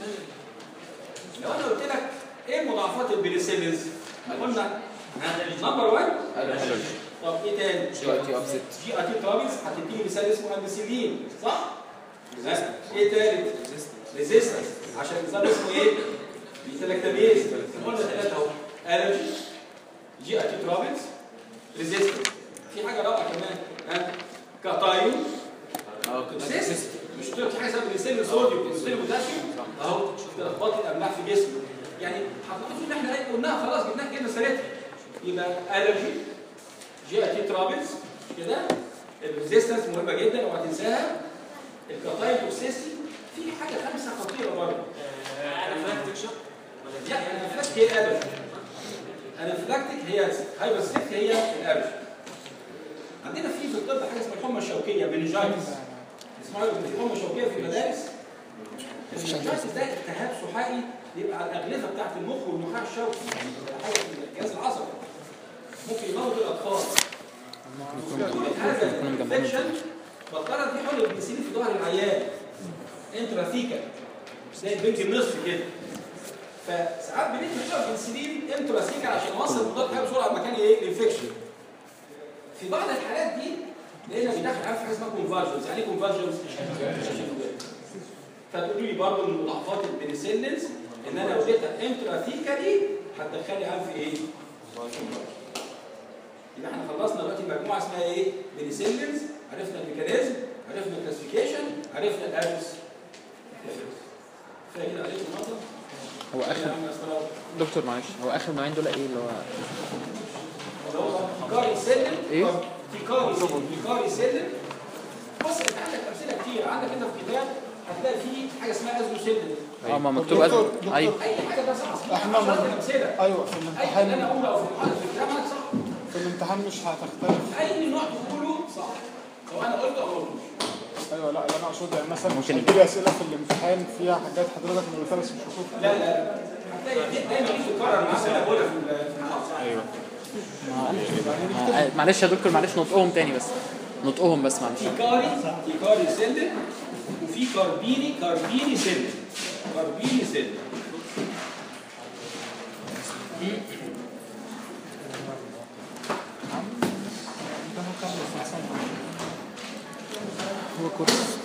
لو انا قلت لك ايه مضاعفات البنسلينز قلنا نمبر 1 طب ايه تاني جي اي تي ابزت جي اتي ترابيز هتديني مثال اسمه امبسيلين صح؟ لا. ايه تالت؟ ريزيستنس عشان النظام اسمه ايه؟ بيتلاكتاميز قلنا ثلاثه اهو الرجي جي اتي ترابيز ريزيستنس في حاجه رابعه كمان ها كاتايون ريزيست مش قلت لك في حاجه اسمها بنسلين صوديوم بنسلين بوتاسيوم اهو شفت لخبطه الاملاح في جسمه يعني حضرتك ان احنا إيه قلناها خلاص جبناها كده سالتها يبقى الرجي جي اتي ترابيز كده الريزيستنس مهمه جدا اوعى تنساها الكاتاين توكسيستي في حاجه خامسه خطيره برضه انافلاكتيك شوك لا انافلاكتيك هي الالرجي انافلاكتيك هي هايبرستيك هي الالرجي عندنا في في الطب حاجه اسمها الحمى الشوكيه بنجايتس اسمها الحمى الشوكيه في المدارس البنجايتس ده التهاب سحائي يبقى على الاغلفه بتاعت المخ والنخاع الشوكي حاجه في الجهاز العصبي ممكن يموت الاطفال هذا الانفكشن بضطر ادي حقن البنسلين في ظهر العيان انتراثيكا زي البنج النصف كده فساعات بندي حقن البنسلين انتراثيكا عشان اوصل مضاد حيوي بسرعه لمكان ايه الانفكشن في بعض الحالات دي لقينا بيدخل عارف حاجه اسمها كونفرجنس يعني ايه كونفرجنس فتقولوا لي برضه من مضاعفات البنسلينز ان انا لو اديتها انتراثيكالي هتدخلي عارف ايه يبقى احنا خلصنا دلوقتي مجموعه اسمها ايه؟ بنسلينز عرفنا الميكانيزم عرفنا الكلاسيفيكيشن عرفنا الادرس كفايه كده عليكم النهارده هو اخر دكتور معلش هو اخر نوعين دول ايه اللي هو اللي هو تيكاري سلم إيه؟ تيكاري سلم تيكاري سلم بص انت عندك امثله كتير عندك انت في كتاب هتلاقي فيه حاجه اسمها ازو سلم اه ما مكتوب دكتور- أزل دكتور. ايوه اي حاجه ده صح إحنا عشان من- امثله ايوه في اي اللي الامتحان انا اقوله او في المحاضره في الكلام عندك صح في الامتحان مش هتختلف اي نوع تقوله صح سواء انا قلته او ما قلتوش ايوه لا اللي انا اقصده يعني مثلا مش ممكن هتجيلي اسئله في الامتحان فيها حاجات حضرتك من قلتها بس مش هشوفها لا لا هتلاقي دي دايما دي بتتكرر معاك انا بقولها في ال- في المحاضره ايوه ما- معلش يا دكتور معلش نطقهم تاني بس نطقهم بس معلش تيكاري تيكاري سلم وفي كاربيني كاربيني سلم كاربيني سلم هو كورس